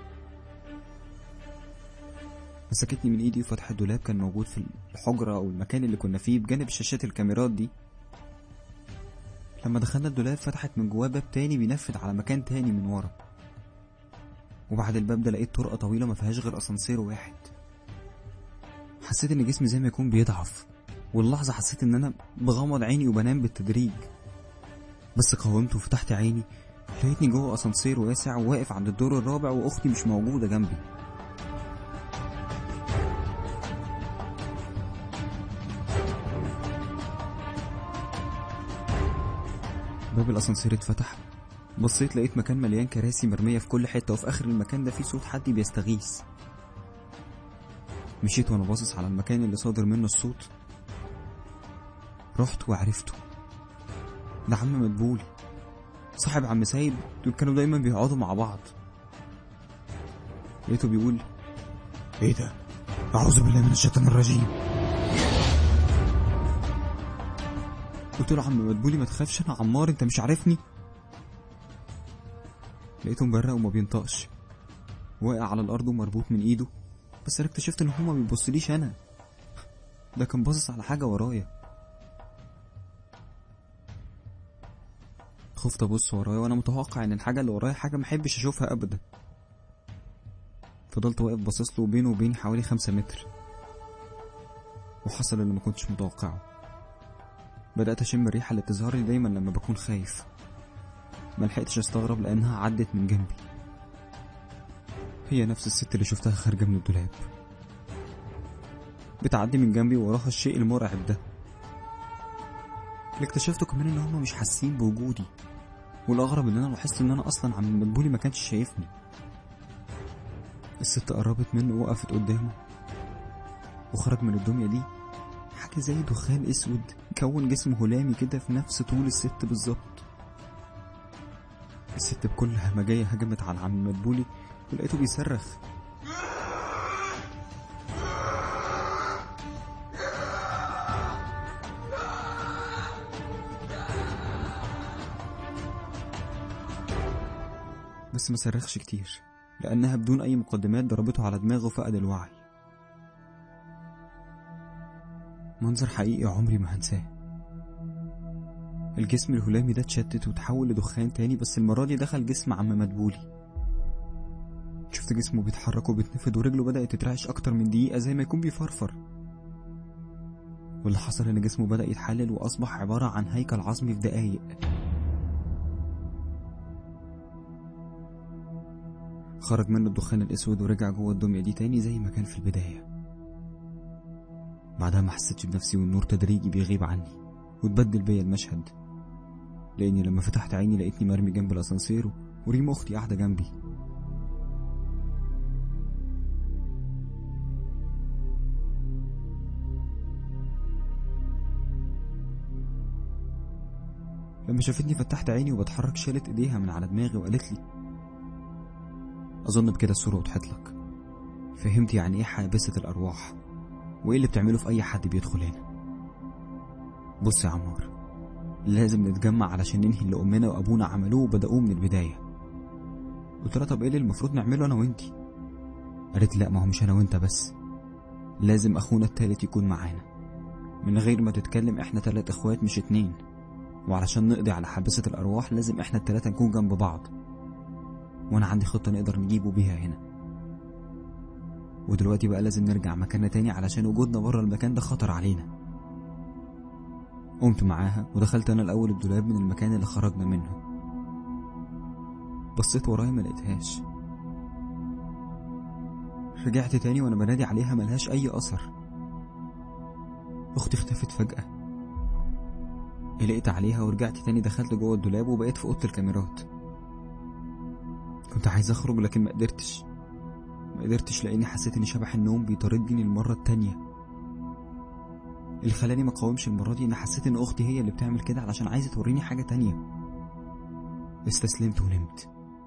مسكتني من ايدي وفتحت دولاب كان موجود في الحجرة او المكان اللي كنا فيه بجانب شاشات الكاميرات دي لما دخلنا الدولاب فتحت من جواه باب تاني بينفذ على مكان تاني من ورا وبعد الباب ده لقيت طرقة طويلة ما فيهاش غير اسانسير واحد حسيت ان جسمي زي ما يكون بيضعف واللحظة حسيت ان انا بغمض عيني وبنام بالتدريج بس قاومت وفتحت عيني لقيتني جوه اسانسير واسع وواقف عند الدور الرابع واختي مش موجودة جنبي باب الاسانسير اتفتح بصيت لقيت مكان مليان كراسي مرمية في كل حتة وفي آخر المكان ده في صوت حد بيستغيث مشيت وأنا باصص على المكان اللي صادر منه الصوت رحت وعرفته ده عم مدبولي صاحب عم سيد دول كانوا دايما بيقعدوا مع بعض لقيته بيقول ايه ده اعوذ بالله من الشيطان الرجيم قلت له عم مدبولي ما تخافش انا عمار انت مش عارفني لقيته مبرق وما بينطقش واقع على الارض ومربوط من ايده بس انا اكتشفت ان هو ما بيبصليش انا ده كان باصص على حاجه ورايا خفت ابص ورايا وانا متوقع ان الحاجه اللي ورايا حاجه محبش اشوفها ابدا فضلت واقف باصص له بينه وبيني حوالي خمسة متر وحصل اللي ما كنتش متوقعه بدأت أشم الريحة اللي بتظهر لي دايما لما بكون خايف ملحقتش استغرب لأنها عدت من جنبي هي نفس الست اللي شفتها خارجة من الدولاب بتعدي من جنبي وراها الشيء المرعب ده اللي اكتشفته كمان ان هما مش حاسين بوجودي والاغرب ان انا لاحظت ان انا اصلا عم مدبولي ما كانش شايفني الست قربت منه ووقفت قدامه وخرج من الدمية دي حاجة زي دخان اسود كون جسم هلامي كده في نفس طول الست بالظبط الست بكل همجية هجمت على عم مدبولي ولقيته بيصرخ بس ما صرخش كتير لأنها بدون أي مقدمات ضربته على دماغه فقد الوعي منظر حقيقي عمري ما هنساه الجسم الهلامي ده اتشتت وتحول لدخان تاني بس المرة دي دخل جسم عم مدبولي شفت جسمه بيتحرك وبيتنفض ورجله بدأت تترعش أكتر من دقيقة زي ما يكون بيفرفر واللي حصل إن جسمه بدأ يتحلل وأصبح عبارة عن هيكل عظمي في دقايق خرج منه الدخان الأسود ورجع جوه الدمية دي تاني زي ما كان في البداية بعدها ما حسيتش بنفسي والنور تدريجي بيغيب عني وتبدل بيا المشهد لأني لما فتحت عيني لقيتني مرمي جنب الأسانسير وريم أختي قاعدة جنبي لما شافتني فتحت عيني وبتحرك شالت ايديها من على دماغي وقالت لي اظن بكده الصوره وضحت لك فهمت يعني ايه حابسه الارواح وايه اللي بتعمله في اي حد بيدخل هنا بص يا عمار لازم نتجمع علشان ننهي اللي امنا وابونا عملوه وبداوه من البدايه قلت لها طب ايه اللي المفروض نعمله انا وانتي قالت لا ما هو مش انا وانت بس لازم اخونا التالت يكون معانا من غير ما تتكلم احنا تلات اخوات مش اتنين وعلشان نقضي على حابسة الأرواح لازم إحنا التلاتة نكون جنب بعض وأنا عندي خطة نقدر نجيبه بيها هنا ودلوقتي بقى لازم نرجع مكاننا تاني علشان وجودنا بره المكان ده خطر علينا قمت معاها ودخلت أنا الأول الدولاب من المكان اللي خرجنا منه بصيت ورايا ما لقيتهاش رجعت تاني وأنا بنادي عليها ملهاش أي أثر أختي اختفت فجأة قلقت عليها ورجعت تاني دخلت جوه الدولاب وبقيت في اوضه الكاميرات كنت عايز اخرج لكن ما قدرتش ما قدرتش لاني حسيت ان شبح النوم بيطاردني المره التانيه اللي خلاني ما اقاومش المره دي ان حسيت ان اختي هي اللي بتعمل كده علشان عايزه توريني حاجه تانيه استسلمت ونمت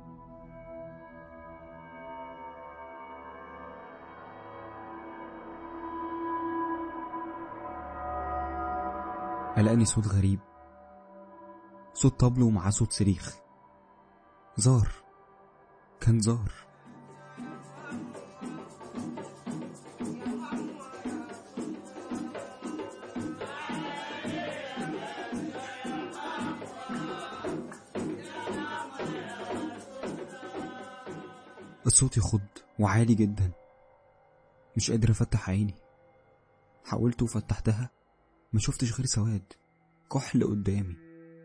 قلقني صوت غريب صوت طبل ومع صوت صريخ زار كان زار الصوت يخض وعالي جدا مش قادر افتح عيني حاولت وفتحتها ما شفتش غير سواد كحل قدامي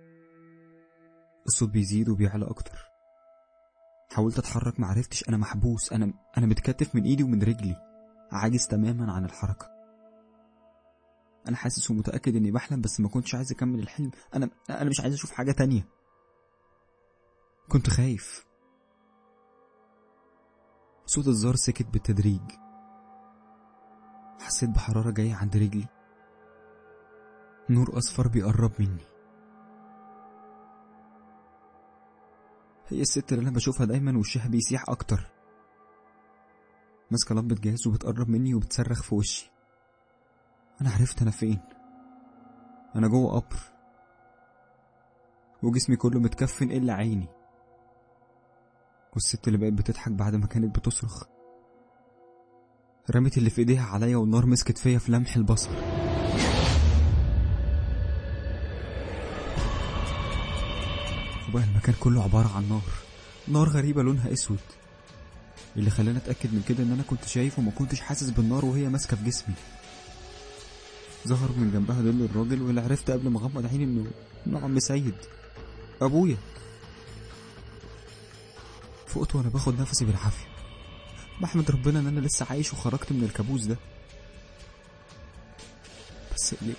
الصوت بيزيد وبيعلى اكتر حاولت اتحرك معرفتش انا محبوس انا انا متكتف من ايدي ومن رجلي عاجز تماما عن الحركه انا حاسس ومتاكد اني بحلم بس ما كنتش عايز اكمل الحلم انا انا مش عايز اشوف حاجه تانية كنت خايف صوت الزار سكت بالتدريج حسيت بحراره جايه عند رجلي نور أصفر بيقرب مني هي الست اللي أنا بشوفها دايما وشها بيسيح أكتر ماسكة لمبة جاز وبتقرب مني وبتصرخ في وشي أنا عرفت أنا فين أنا جوه قبر وجسمي كله متكفن إلا عيني والست اللي بقت بتضحك بعد ما كانت بتصرخ رمت اللي في ايديها عليا والنار مسكت فيا في لمح البصر وبقى المكان كله عبارة عن نار نار غريبة لونها اسود اللي خلاني اتأكد من كده ان انا كنت شايف وما كنتش حاسس بالنار وهي ماسكة في جسمي ظهر من جنبها ظل الراجل واللي عرفت قبل ما اغمض عيني انه انه عم سيد ابويا فقت وانا باخد نفسي بالعافية بحمد ربنا ان انا لسه عايش وخرجت من الكابوس ده بس قلقت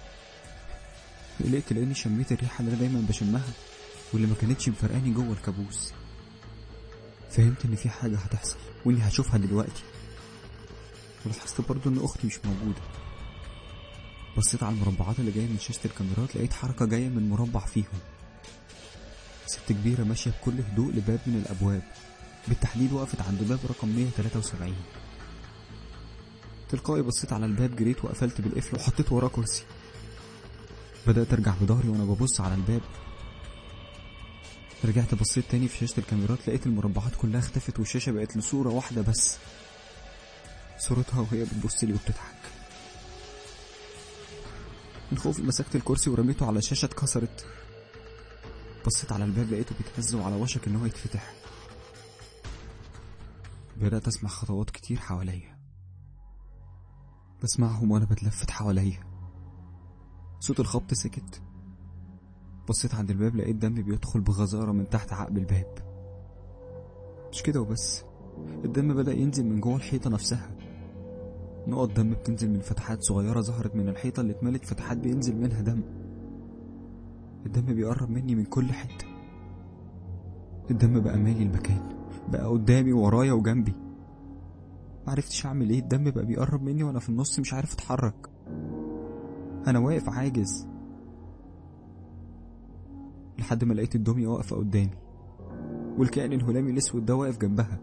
قلقت لاني شميت الريحة اللي انا دايما بشمها واللي ما كانتش مفرقاني جوه الكابوس فهمت ان في حاجة هتحصل واني هشوفها دلوقتي ولاحظت برضو ان اختي مش موجودة بصيت على المربعات اللي جاية من شاشة الكاميرات لقيت حركة جاية من مربع فيهم ست كبيرة ماشية بكل هدوء لباب من الأبواب بالتحديد وقفت عند باب رقم 173 تلقائي بصيت على الباب جريت وقفلت بالقفل وحطيت وراه كرسي بدأت أرجع بظهري وأنا ببص على الباب رجعت بصيت تاني في شاشة الكاميرات لقيت المربعات كلها اختفت والشاشة بقت لصورة واحدة بس صورتها وهي بتبص لي وبتضحك من خوفي مسكت الكرسي ورميته على الشاشة اتكسرت بصيت على الباب لقيته بيتهز وعلى وشك ان هو يتفتح بدأت أسمع خطوات كتير حواليا بسمعهم وأنا بتلفت حواليا صوت الخبط سكت بصيت عند الباب لقيت دم بيدخل بغزارة من تحت عقب الباب مش كده وبس الدم بدأ ينزل من جوه الحيطة نفسها نقط دم بتنزل من فتحات صغيرة ظهرت من الحيطة اللي اتملت فتحات بينزل منها دم الدم بيقرب مني من كل حتة الدم بقى مالي المكان بقى قدامي ورايا وجنبي معرفتش اعمل ايه الدم بقى بيقرب مني وانا في النص مش عارف اتحرك انا واقف عاجز لحد ما لقيت الدمية واقفة قدامي والكائن الهلامي الاسود ده واقف جنبها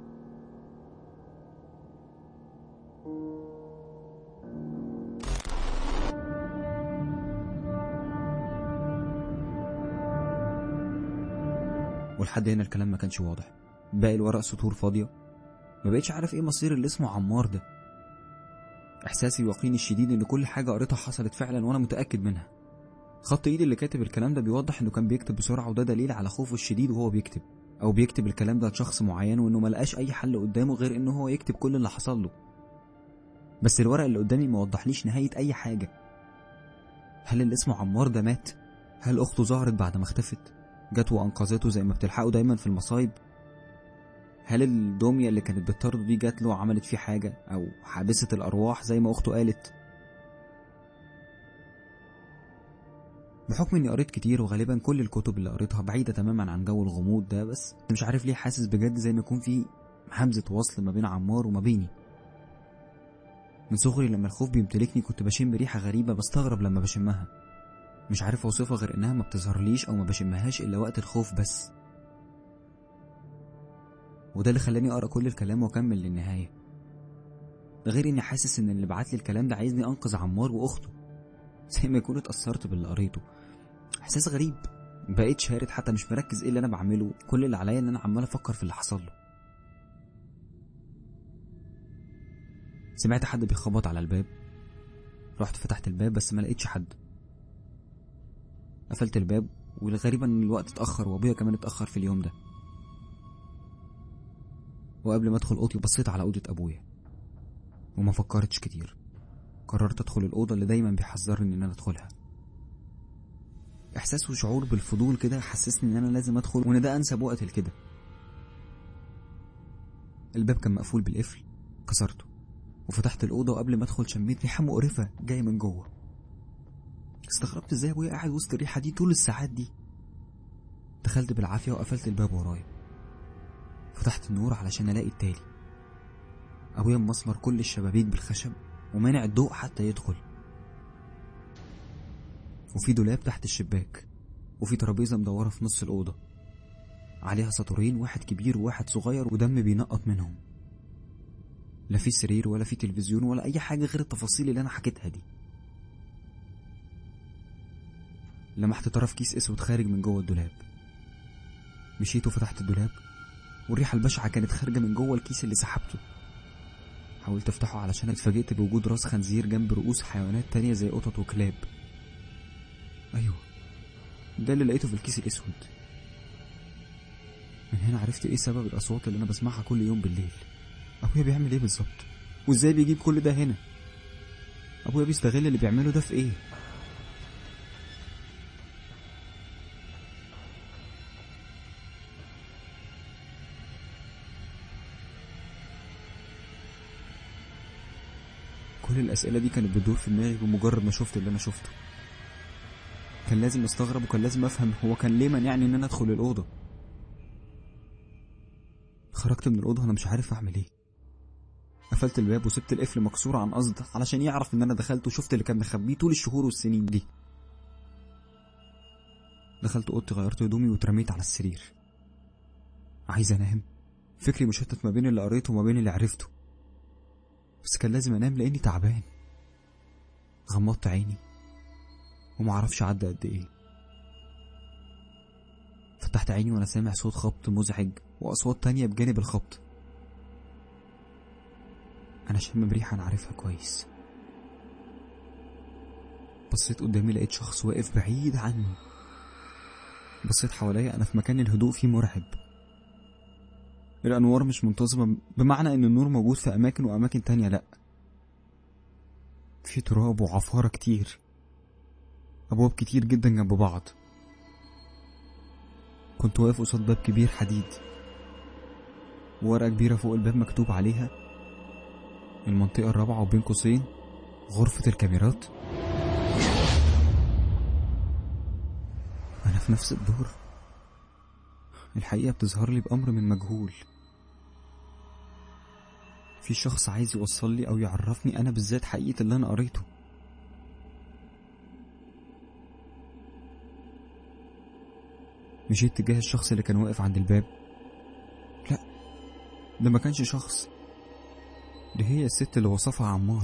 ولحد هنا الكلام ما كانش واضح باقي الورق سطور فاضية ما بقتش عارف ايه مصير اللي اسمه عمار ده احساسي ويقيني الشديد ان كل حاجة قريتها حصلت فعلا وانا متأكد منها خط ايدي اللي كاتب الكلام ده بيوضح انه كان بيكتب بسرعة وده دليل على خوفه الشديد وهو بيكتب او بيكتب الكلام ده لشخص معين وانه ملقاش اي حل قدامه غير انه هو يكتب كل اللي حصل له بس الورق اللي قدامي ما وضحليش نهاية اي حاجة هل اللي اسمه عمار ده مات هل اخته ظهرت بعد ما اختفت جت وانقذته زي ما بتلحقه دايما في المصايب هل الدمية اللي كانت بتطرده دي جات له وعملت فيه حاجة أو حابسة الأرواح زي ما أخته قالت بحكم إني قريت كتير وغالبا كل الكتب اللي قريتها بعيدة تماما عن جو الغموض ده بس مش عارف ليه حاسس بجد زي ما يكون في همزة وصل ما بين عمار وما بيني من صغري لما الخوف بيمتلكني كنت بشم ريحة غريبة بستغرب لما بشمها مش عارف اوصفها غير انها ما بتظهرليش او ما بشمهاش الا وقت الخوف بس وده اللي خلاني اقرا كل الكلام واكمل للنهايه ده غير اني حاسس ان اللي بعت لي الكلام ده عايزني انقذ عمار واخته زي ما يكون اتاثرت باللي قريته احساس غريب بقيت شارد حتى مش مركز ايه اللي انا بعمله كل اللي عليا ان انا عمال افكر في اللي حصل له سمعت حد بيخبط على الباب رحت فتحت الباب بس ما لقيتش حد قفلت الباب والغريب ان الوقت اتاخر وابويا كمان اتاخر في اليوم ده وقبل ما ادخل اوضتي بصيت على اوضه ابويا وما فكرتش كتير قررت ادخل الاوضه اللي دايما بيحذرني ان انا ادخلها احساس وشعور بالفضول كده حسسني ان انا لازم ادخل وان ده انسب وقت لكده الباب كان مقفول بالقفل كسرته وفتحت الاوضه وقبل ما ادخل شميت ريحه مقرفه جايه من جوه استغربت ازاي ابويا قاعد وسط الريحه دي طول الساعات دي دخلت بالعافيه وقفلت الباب ورايا فتحت النور علشان الاقي التالي ابويا مسمر كل الشبابيك بالخشب ومانع الضوء حتى يدخل وفي دولاب تحت الشباك وفي ترابيزه مدوره في نص الاوضه عليها سطورين واحد كبير وواحد صغير ودم بينقط منهم لا في سرير ولا في تلفزيون ولا اي حاجه غير التفاصيل اللي انا حكيتها دي لمحت طرف كيس اسود خارج من جوه الدولاب مشيت وفتحت الدولاب والريحة البشعة كانت خارجة من جوه الكيس اللي سحبته حاولت افتحه علشان اتفاجئت بوجود راس خنزير جنب رؤوس حيوانات تانية زي قطط وكلاب ايوه ده اللي لقيته في الكيس الاسود من هنا عرفت ايه سبب الاصوات اللي انا بسمعها كل يوم بالليل ابويا بيعمل ايه بالظبط وازاي بيجيب كل ده هنا ابويا بيستغل اللي بيعمله ده في ايه كل الأسئلة دي كانت بتدور في دماغي بمجرد ما شفت اللي أنا شفته كان لازم استغرب وكان لازم أفهم هو كان ليه منعني إن أنا أدخل الأوضة خرجت من الأوضة وأنا مش عارف أعمل إيه قفلت الباب وسبت القفل مكسور عن قصد علشان يعرف إن أنا دخلت وشفت اللي كان مخبيه طول الشهور والسنين دي دخلت أوضتي غيرت هدومي واترميت على السرير عايز أنام فكري مشتت ما بين اللي قريته وما بين اللي عرفته بس كان لازم انام لاني تعبان غمضت عيني ومعرفش عدى قد ايه فتحت عيني وانا سامع صوت خبط مزعج واصوات تانية بجانب الخبط انا شامم ريحة انا عارفها كويس بصيت قدامي لقيت شخص واقف بعيد عني بصيت حواليا انا في مكان الهدوء فيه مرعب الأنوار مش منتظمة بمعنى إن النور موجود في أماكن وأماكن تانية لأ في تراب وعفارة كتير أبواب كتير جدا جنب بعض كنت واقف قصاد باب كبير حديد ورقة كبيرة فوق الباب مكتوب عليها المنطقة الرابعة وبين قوسين غرفة الكاميرات أنا في نفس الدور الحقيقة بتظهر لي بأمر من مجهول في شخص عايز يوصل لي أو يعرفني أنا بالذات حقيقة اللي أنا قريته مشيت تجاه الشخص اللي كان واقف عند الباب لا ده ما كانش شخص دي هي الست اللي وصفها عمار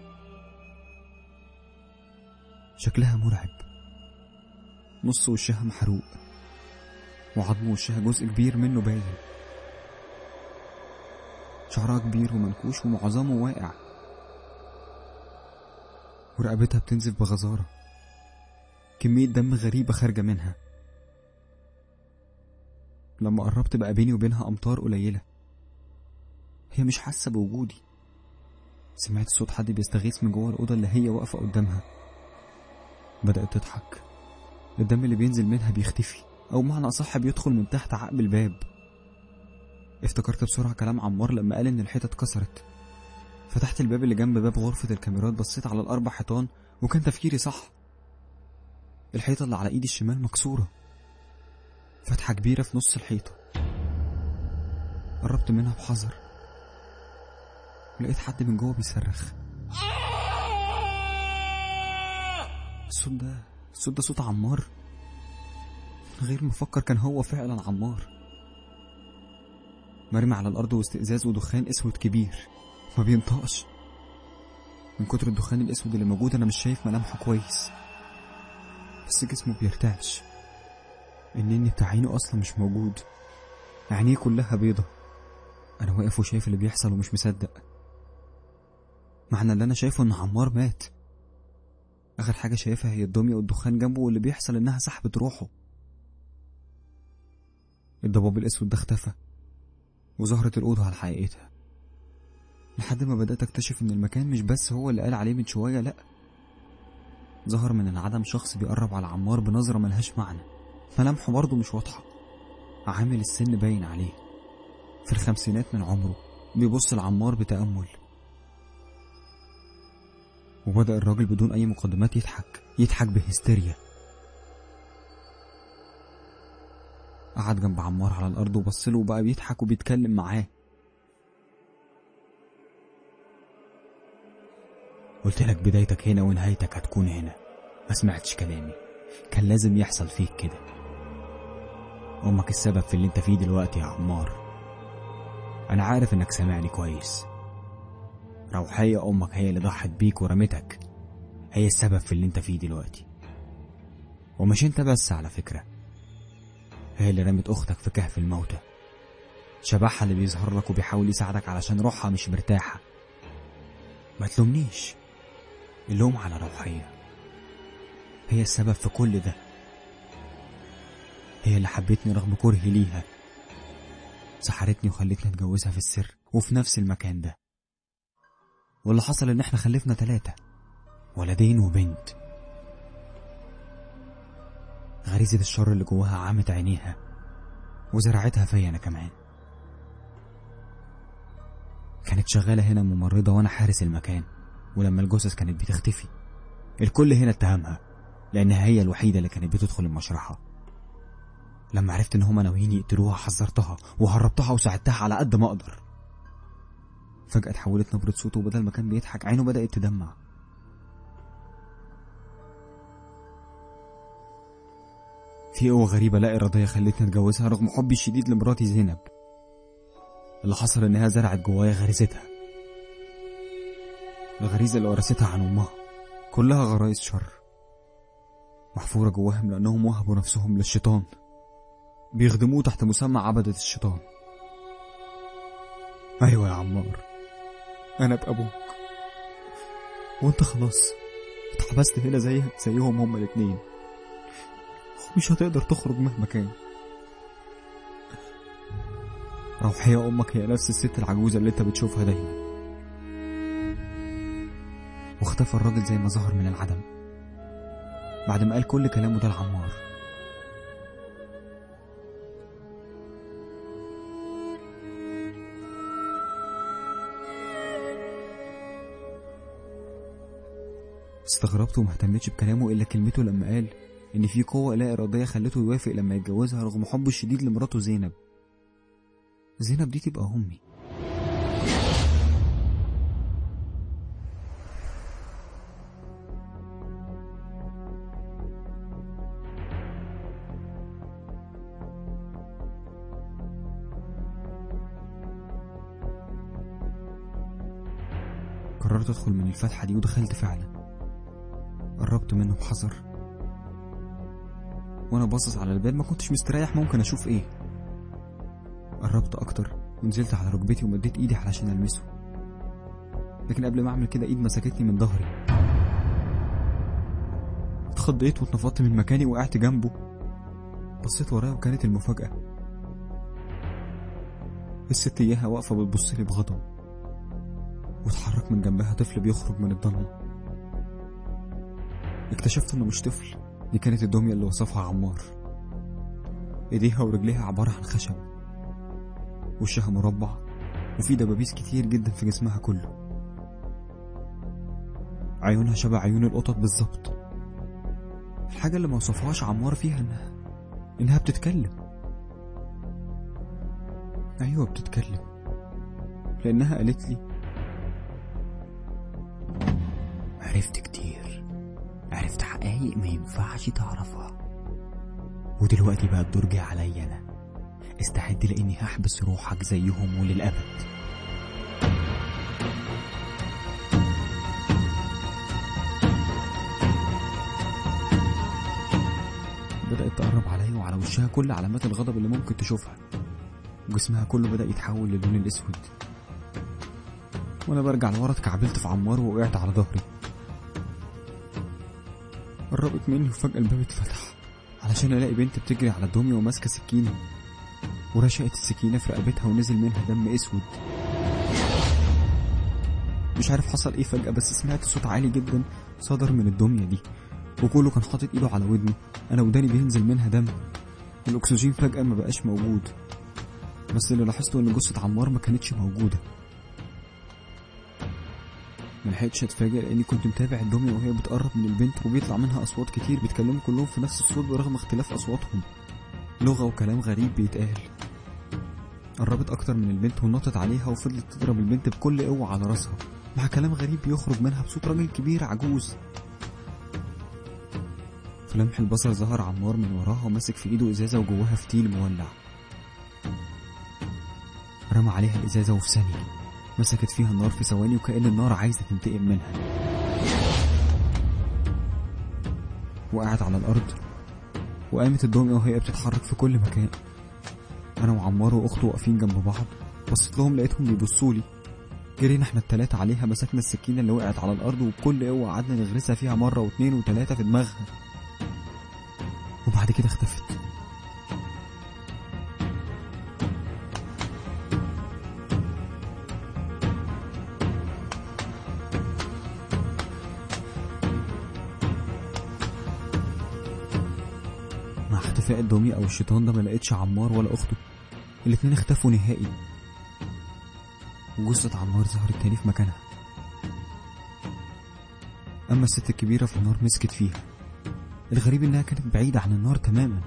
شكلها مرعب نص وشها محروق وعظم وشها جزء كبير منه باين شعرها كبير ومنكوش ومعظمه واقع ورقبتها بتنزف بغزارة كمية دم غريبة خارجة منها لما قربت بقى بيني وبينها أمتار قليلة هي مش حاسة بوجودي سمعت صوت حد بيستغيث من جوه الأوضة اللي هي واقفة قدامها بدأت تضحك الدم اللي بينزل منها بيختفي أو معنى أصح بيدخل من تحت عقب الباب افتكرت بسرعة كلام عمار لما قال إن الحيطة اتكسرت فتحت الباب اللي جنب باب غرفة الكاميرات بصيت على الأربع حيطان وكان تفكيري صح الحيطة اللي على إيدي الشمال مكسورة فتحة كبيرة في نص الحيطة قربت منها بحذر لقيت حد من جوه بيصرخ الصوت ده الصوت ده صوت عمار من غير ما افكر كان هو فعلا عمار مرمي على الارض وسط ازاز ودخان اسود كبير ما بينطقش من كتر الدخان الاسود اللي موجود انا مش شايف ملامحه كويس بس جسمه بيرتعش النني بتاع عينه اصلا مش موجود عينيه كلها بيضة انا واقف وشايف اللي بيحصل ومش مصدق معنى اللي انا شايفه ان عمار مات اخر حاجة شايفها هي الدمية والدخان جنبه واللي بيحصل انها سحبت روحه الضباب الاسود ده اختفى وظهرت الأوضة على حقيقتها لحد ما بدأت أكتشف إن المكان مش بس هو اللي قال عليه من شوية لأ ظهر من العدم شخص بيقرب على عمار بنظرة ملهاش معنى ملامحه برضه مش واضحة عامل السن باين عليه في الخمسينات من عمره بيبص لعمار بتأمل وبدأ الراجل بدون أي مقدمات يضحك يضحك بهستيريا قعد جنب عمار على الأرض وبصله وبقى بيضحك وبيتكلم معاه قلت لك بدايتك هنا ونهايتك هتكون هنا ما سمعتش كلامي كان لازم يحصل فيك كده أمك السبب في اللي انت فيه دلوقتي يا عمار أنا عارف إنك سامعني كويس روحية أمك هي اللي ضحت بيك ورمتك هي السبب في اللي انت فيه دلوقتي ومش انت بس على فكرة هي اللي رمت أختك في كهف الموتى شبحها اللي بيظهر لك وبيحاول يساعدك علشان روحها مش مرتاحة ما تلومنيش اللوم على روحية هي السبب في كل ده هي اللي حبتني رغم كرهي ليها سحرتني وخلتني اتجوزها في السر وفي نفس المكان ده واللي حصل ان احنا خلفنا تلاتة ولدين وبنت غريزة الشر اللي جواها عمت عينيها وزرعتها فيا انا كمان كانت شغالة هنا ممرضة وانا حارس المكان ولما الجثث كانت بتختفي الكل هنا اتهمها لانها هي الوحيدة اللي كانت بتدخل المشرحة لما عرفت ان هما ناويين يقتلوها حذرتها وهربتها وساعدتها على قد ما اقدر فجأة اتحولت نبرة صوته وبدل ما كان بيضحك عينه بدأت تدمع في قوة غريبة لا إرادية خلتني أتجوزها رغم حبي الشديد لمراتي زينب اللي حصل إنها زرعت جوايا غريزتها الغريزة اللي ورثتها عن أمها كلها غرايز شر محفورة جواهم لأنهم وهبوا نفسهم للشيطان بيخدموه تحت مسمى عبدة الشيطان أيوة يا عمار أنا بأبوك وأنت خلاص اتحبست هنا زيك زيهم هما الاتنين ومش هتقدر تخرج مهما كان روحية أمك هي نفس الست العجوزة اللي أنت بتشوفها دايما واختفى الراجل زي ما ظهر من العدم بعد ما قال كل كلامه ده لعمار استغربت وما اهتمتش بكلامه الا كلمته لما قال ان في قوة لا ارادية خلته يوافق لما يتجوزها رغم حبه الشديد لمراته زينب زينب دي تبقى امي قررت ادخل من الفتحة دي ودخلت فعلا قربت منه بحذر وانا باصص على الباب ما كنتش مستريح ممكن اشوف ايه قربت اكتر ونزلت على ركبتي ومديت ايدي علشان المسه لكن قبل ما اعمل كده ايد مسكتني من ظهري اتخضيت واتنفضت من مكاني وقعت جنبه بصيت ورايا وكانت المفاجأة الست اياها واقفة بتبصلي بغضب واتحرك من جنبها طفل بيخرج من الضلمة اكتشفت انه مش طفل دي كانت الدمية اللي وصفها عمار ايديها ورجليها عبارة عن خشب وشها مربع وفي دبابيس كتير جدا في جسمها كله عيونها شبه عيون القطط بالظبط الحاجة اللي ما وصفهاش عمار فيها انها انها بتتكلم ايوه بتتكلم لانها قالت لي عرفت كتير عرفت حقايق ما ينفعش تعرفها ودلوقتي بقى الدور جه عليا انا استعد لاني هحبس روحك زيهم وللابد بدأت تقرب عليا وعلى وشها كل علامات الغضب اللي ممكن تشوفها جسمها كله بدأ يتحول للون الأسود وأنا برجع لورا اتكعبلت في عمار ووقعت على ظهري قربت مني وفجأة الباب اتفتح علشان ألاقي بنت بتجري على الدمية وماسكة سكينة ورشقت السكينة في رقبتها ونزل منها دم أسود مش عارف حصل ايه فجأة بس سمعت صوت عالي جدا صدر من الدمية دي وكله كان حاطط ايده على ودنه انا وداني بينزل منها دم الاكسجين فجأة ما بقاش موجود بس اللي لاحظته ان جثة عمار ما كانتش موجودة ملحقتش اتفاجئ لاني كنت متابع الدمية وهي بتقرب من البنت وبيطلع منها اصوات كتير بيتكلموا كلهم في نفس الصوت برغم اختلاف اصواتهم لغة وكلام غريب بيتقال قربت اكتر من البنت ونطت عليها وفضلت تضرب البنت بكل قوة على راسها مع كلام غريب بيخرج منها بصوت راجل كبير عجوز في لمح البصر ظهر عمار من وراها وماسك في ايده ازازة وجواها فتيل مولع رمى عليها الازازة وفي ثانية مسكت فيها النار في ثواني وكأن النار عايزة تنتقم منها وقعت على الأرض وقامت الدمية وهي بتتحرك في كل مكان انا وعمار واخته واقفين جنب بعض بصيت لهم لقيتهم بيبصوا لي جرينا احنا التلاتة عليها مسكنا السكينة اللي وقعت على الأرض وبكل قوة قعدنا نغرسها فيها مرة واتنين وتلاتة في دماغها وبعد كده اختفت مع اختفاء الدمية أو الشيطان ده ما لقيتش عمار ولا أخته الاتنين اختفوا نهائي وجثة عمار ظهرت تاني في مكانها أما الست الكبيرة في النار مسكت فيها الغريب إنها كانت بعيدة عن النار تماما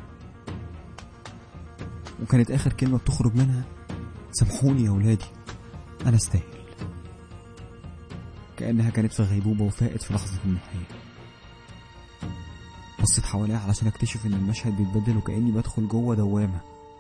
وكانت آخر كلمة بتخرج منها سامحوني يا ولادي أنا استاهل كأنها كانت في غيبوبة وفاقت في لحظة النهاية بصيت حواليها علشان اكتشف ان المشهد بيتبدل وكأني بدخل جوه دوامة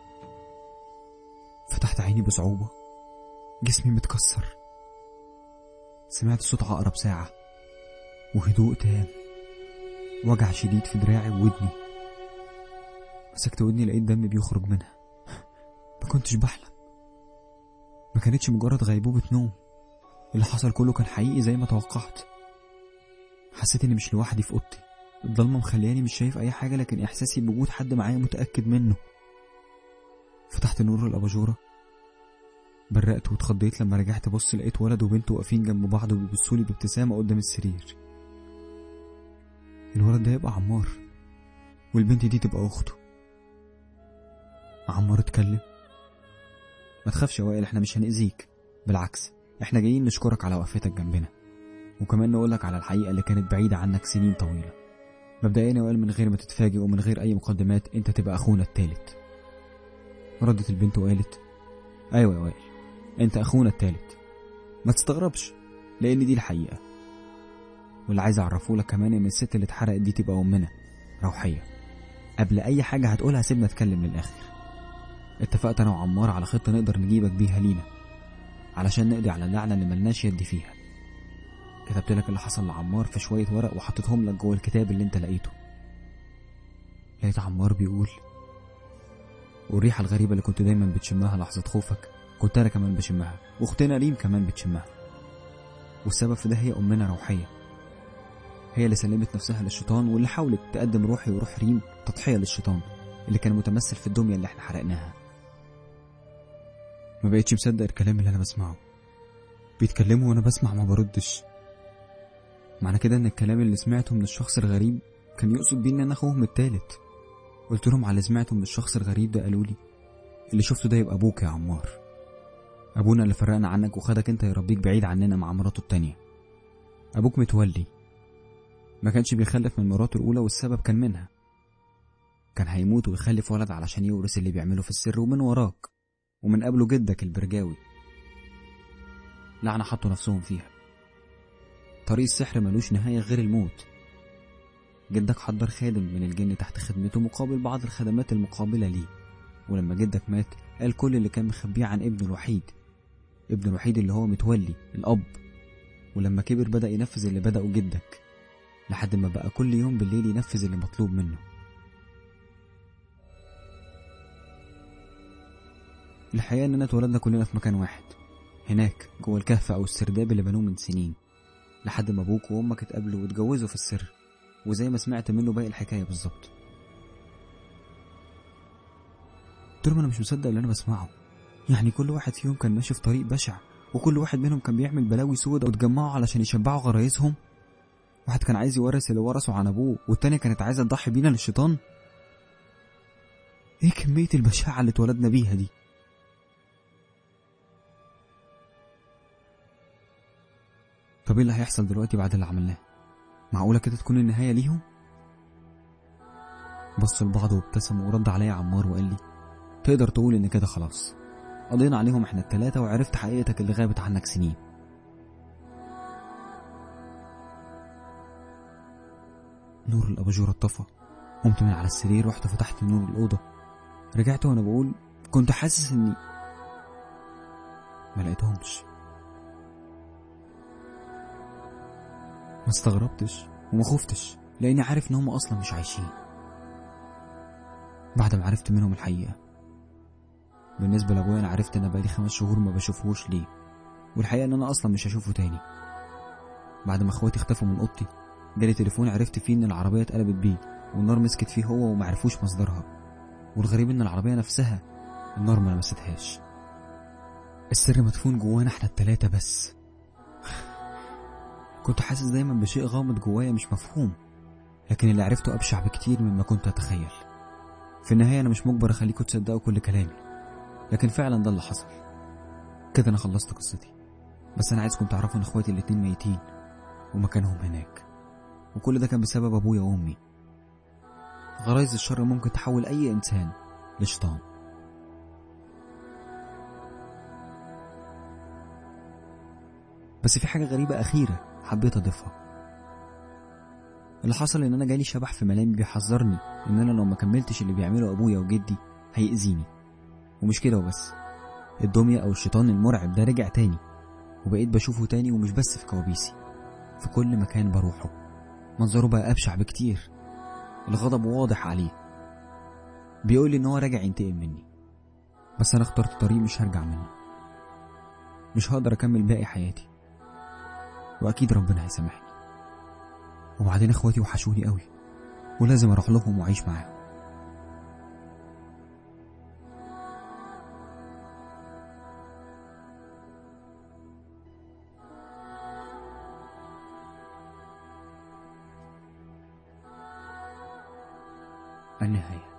فتحت عيني بصعوبة جسمي متكسر سمعت صوت عقرب ساعة وهدوء تام وجع شديد في دراعي وودني مسكت ودني لقيت دم بيخرج منها ما كنتش بحلم ما كانتش مجرد غيبوبة نوم اللي حصل كله كان حقيقي زي ما توقعت حسيت اني مش لوحدي في اوضتي الضلمة مخلياني مش شايف أي حاجة لكن إحساسي بوجود حد معايا متأكد منه فتحت نور الأباجورة برقت واتخضيت لما رجعت بص لقيت ولد وبنت واقفين جنب بعض وبيبصولي بابتسامة قدام السرير الولد ده يبقى عمار والبنت دي تبقى أخته عمار اتكلم ما تخافش يا وائل احنا مش هنأذيك بالعكس احنا جايين نشكرك على وقفتك جنبنا وكمان نقولك على الحقيقة اللي كانت بعيدة عنك سنين طويلة مبدئيا يا وائل من غير ما تتفاجئ ومن غير أي مقدمات أنت تبقى أخونا التالت ردت البنت وقالت أيوة يا وائل أنت أخونا التالت ما تستغربش لأن دي الحقيقة واللي عايز أعرفه لك كمان إن الست اللي اتحرقت دي تبقى أمنا روحية قبل أي حاجة هتقولها سيبنا أتكلم للآخر اتفقت أنا وعمار على خطة نقدر نجيبك بيها لينا علشان نقضي على اللعنة اللي ملناش يد فيها كتبت لك اللي حصل لعمار في شوية ورق وحطيتهم لك جوه الكتاب اللي انت لقيته لقيت عمار بيقول والريحة الغريبة اللي كنت دايما بتشمها لحظة خوفك كنت أنا كمان بشمها وأختنا ريم كمان بتشمها والسبب في ده هي أمنا روحية هي اللي سلمت نفسها للشيطان واللي حاولت تقدم روحي وروح ريم تضحية للشيطان اللي كان متمثل في الدمية اللي احنا حرقناها ما بقتش مصدق الكلام اللي أنا بسمعه بيتكلموا وأنا بسمع ما بردش معنى كده ان الكلام اللي سمعته من الشخص الغريب كان يقصد بيه ان انا اخوهم التالت قلت لهم على اللي سمعته من الشخص الغريب ده قالوا لي اللي شفته ده يبقى ابوك يا عمار ابونا اللي فرقنا عنك وخدك انت يربيك بعيد عننا مع مراته التانية ابوك متولي ما كانش بيخلف من مراته الاولى والسبب كان منها كان هيموت ويخلف ولد علشان يورث اللي بيعمله في السر ومن وراك ومن قبله جدك البرجاوي لعنة حطوا نفسهم فيها طريق السحر ملوش نهاية غير الموت جدك حضر خادم من الجن تحت خدمته مقابل بعض الخدمات المقابلة ليه ولما جدك مات قال كل اللي كان مخبيه عن ابنه الوحيد ابنه الوحيد اللي هو متولي الأب ولما كبر بدأ ينفذ اللي بدأه جدك لحد ما بقى كل يوم بالليل ينفذ اللي مطلوب منه الحقيقة إننا اتولدنا كلنا في مكان واحد هناك جوه الكهف أو السرداب اللي بنوه من سنين لحد ما ابوك وامك اتقابلوا واتجوزوا في السر وزي ما سمعت منه باقي الحكايه بالظبط قلت لهم انا مش مصدق اللي انا بسمعه يعني كل واحد فيهم كان ماشي في طريق بشع وكل واحد منهم كان بيعمل بلاوي سودة واتجمعوا علشان يشبعوا غرايزهم واحد كان عايز يورث اللي ورثه عن ابوه والتانية كانت عايزة تضحي بينا للشيطان ايه كمية البشاعة اللي اتولدنا بيها دي طب ايه اللي هيحصل دلوقتي بعد اللي عملناه معقولة كده تكون النهاية ليهم بصوا لبعض وابتسموا ورد عليا عمار وقال لي تقدر تقول ان كده خلاص قضينا عليهم احنا التلاتة وعرفت حقيقتك اللي غابت عنك سنين نور الأباجورة اتطفى قمت من على السرير رحت فتحت نور الأوضة رجعت وأنا بقول كنت حاسس إني ما لقيتهمش ما استغربتش وما خفتش لاني عارف ان هم اصلا مش عايشين بعد ما عرفت منهم الحقيقه بالنسبة لأبويا أنا عرفت أنا بقالي خمس شهور ما بشوفهوش ليه والحقيقة إن أنا أصلا مش هشوفه تاني بعد ما اخواتي اختفوا من اوضتي جالي تليفون عرفت فيه ان العربية اتقلبت بيه والنار مسكت فيه هو ومعرفوش مصدرها والغريب ان العربية نفسها النار ما لمستهاش السر مدفون جوانا احنا التلاتة بس كنت حاسس دايما بشيء غامض جوايا مش مفهوم لكن اللي عرفته أبشع بكتير مما كنت أتخيل في النهاية أنا مش مجبر أخليكوا تصدقوا كل كلامي لكن فعلا ده اللي حصل كده أنا خلصت قصتي بس أنا عايزكم تعرفوا إن إخواتي الاتنين ميتين ومكانهم هناك وكل ده كان بسبب أبويا وأمي غرايز الشر ممكن تحول أي إنسان لشيطان بس في حاجة غريبة أخيرة حبيت أضيفها اللي حصل إن أنا جالي شبح في ملامي بيحذرني إن أنا لو ما كملتش اللي بيعمله أبويا وجدي هيأذيني ومش كده وبس الدمية أو الشيطان المرعب ده رجع تاني وبقيت بشوفه تاني ومش بس في كوابيسي في كل مكان بروحه منظره بقى أبشع بكتير الغضب واضح عليه بيقول لي إن هو راجع ينتقم مني بس أنا اخترت طريق مش هرجع منه مش هقدر أكمل باقي حياتي وأكيد ربنا هيسامحني وبعدين إخواتي وحشوني قوي ولازم أروح لهم وأعيش معاهم النهايه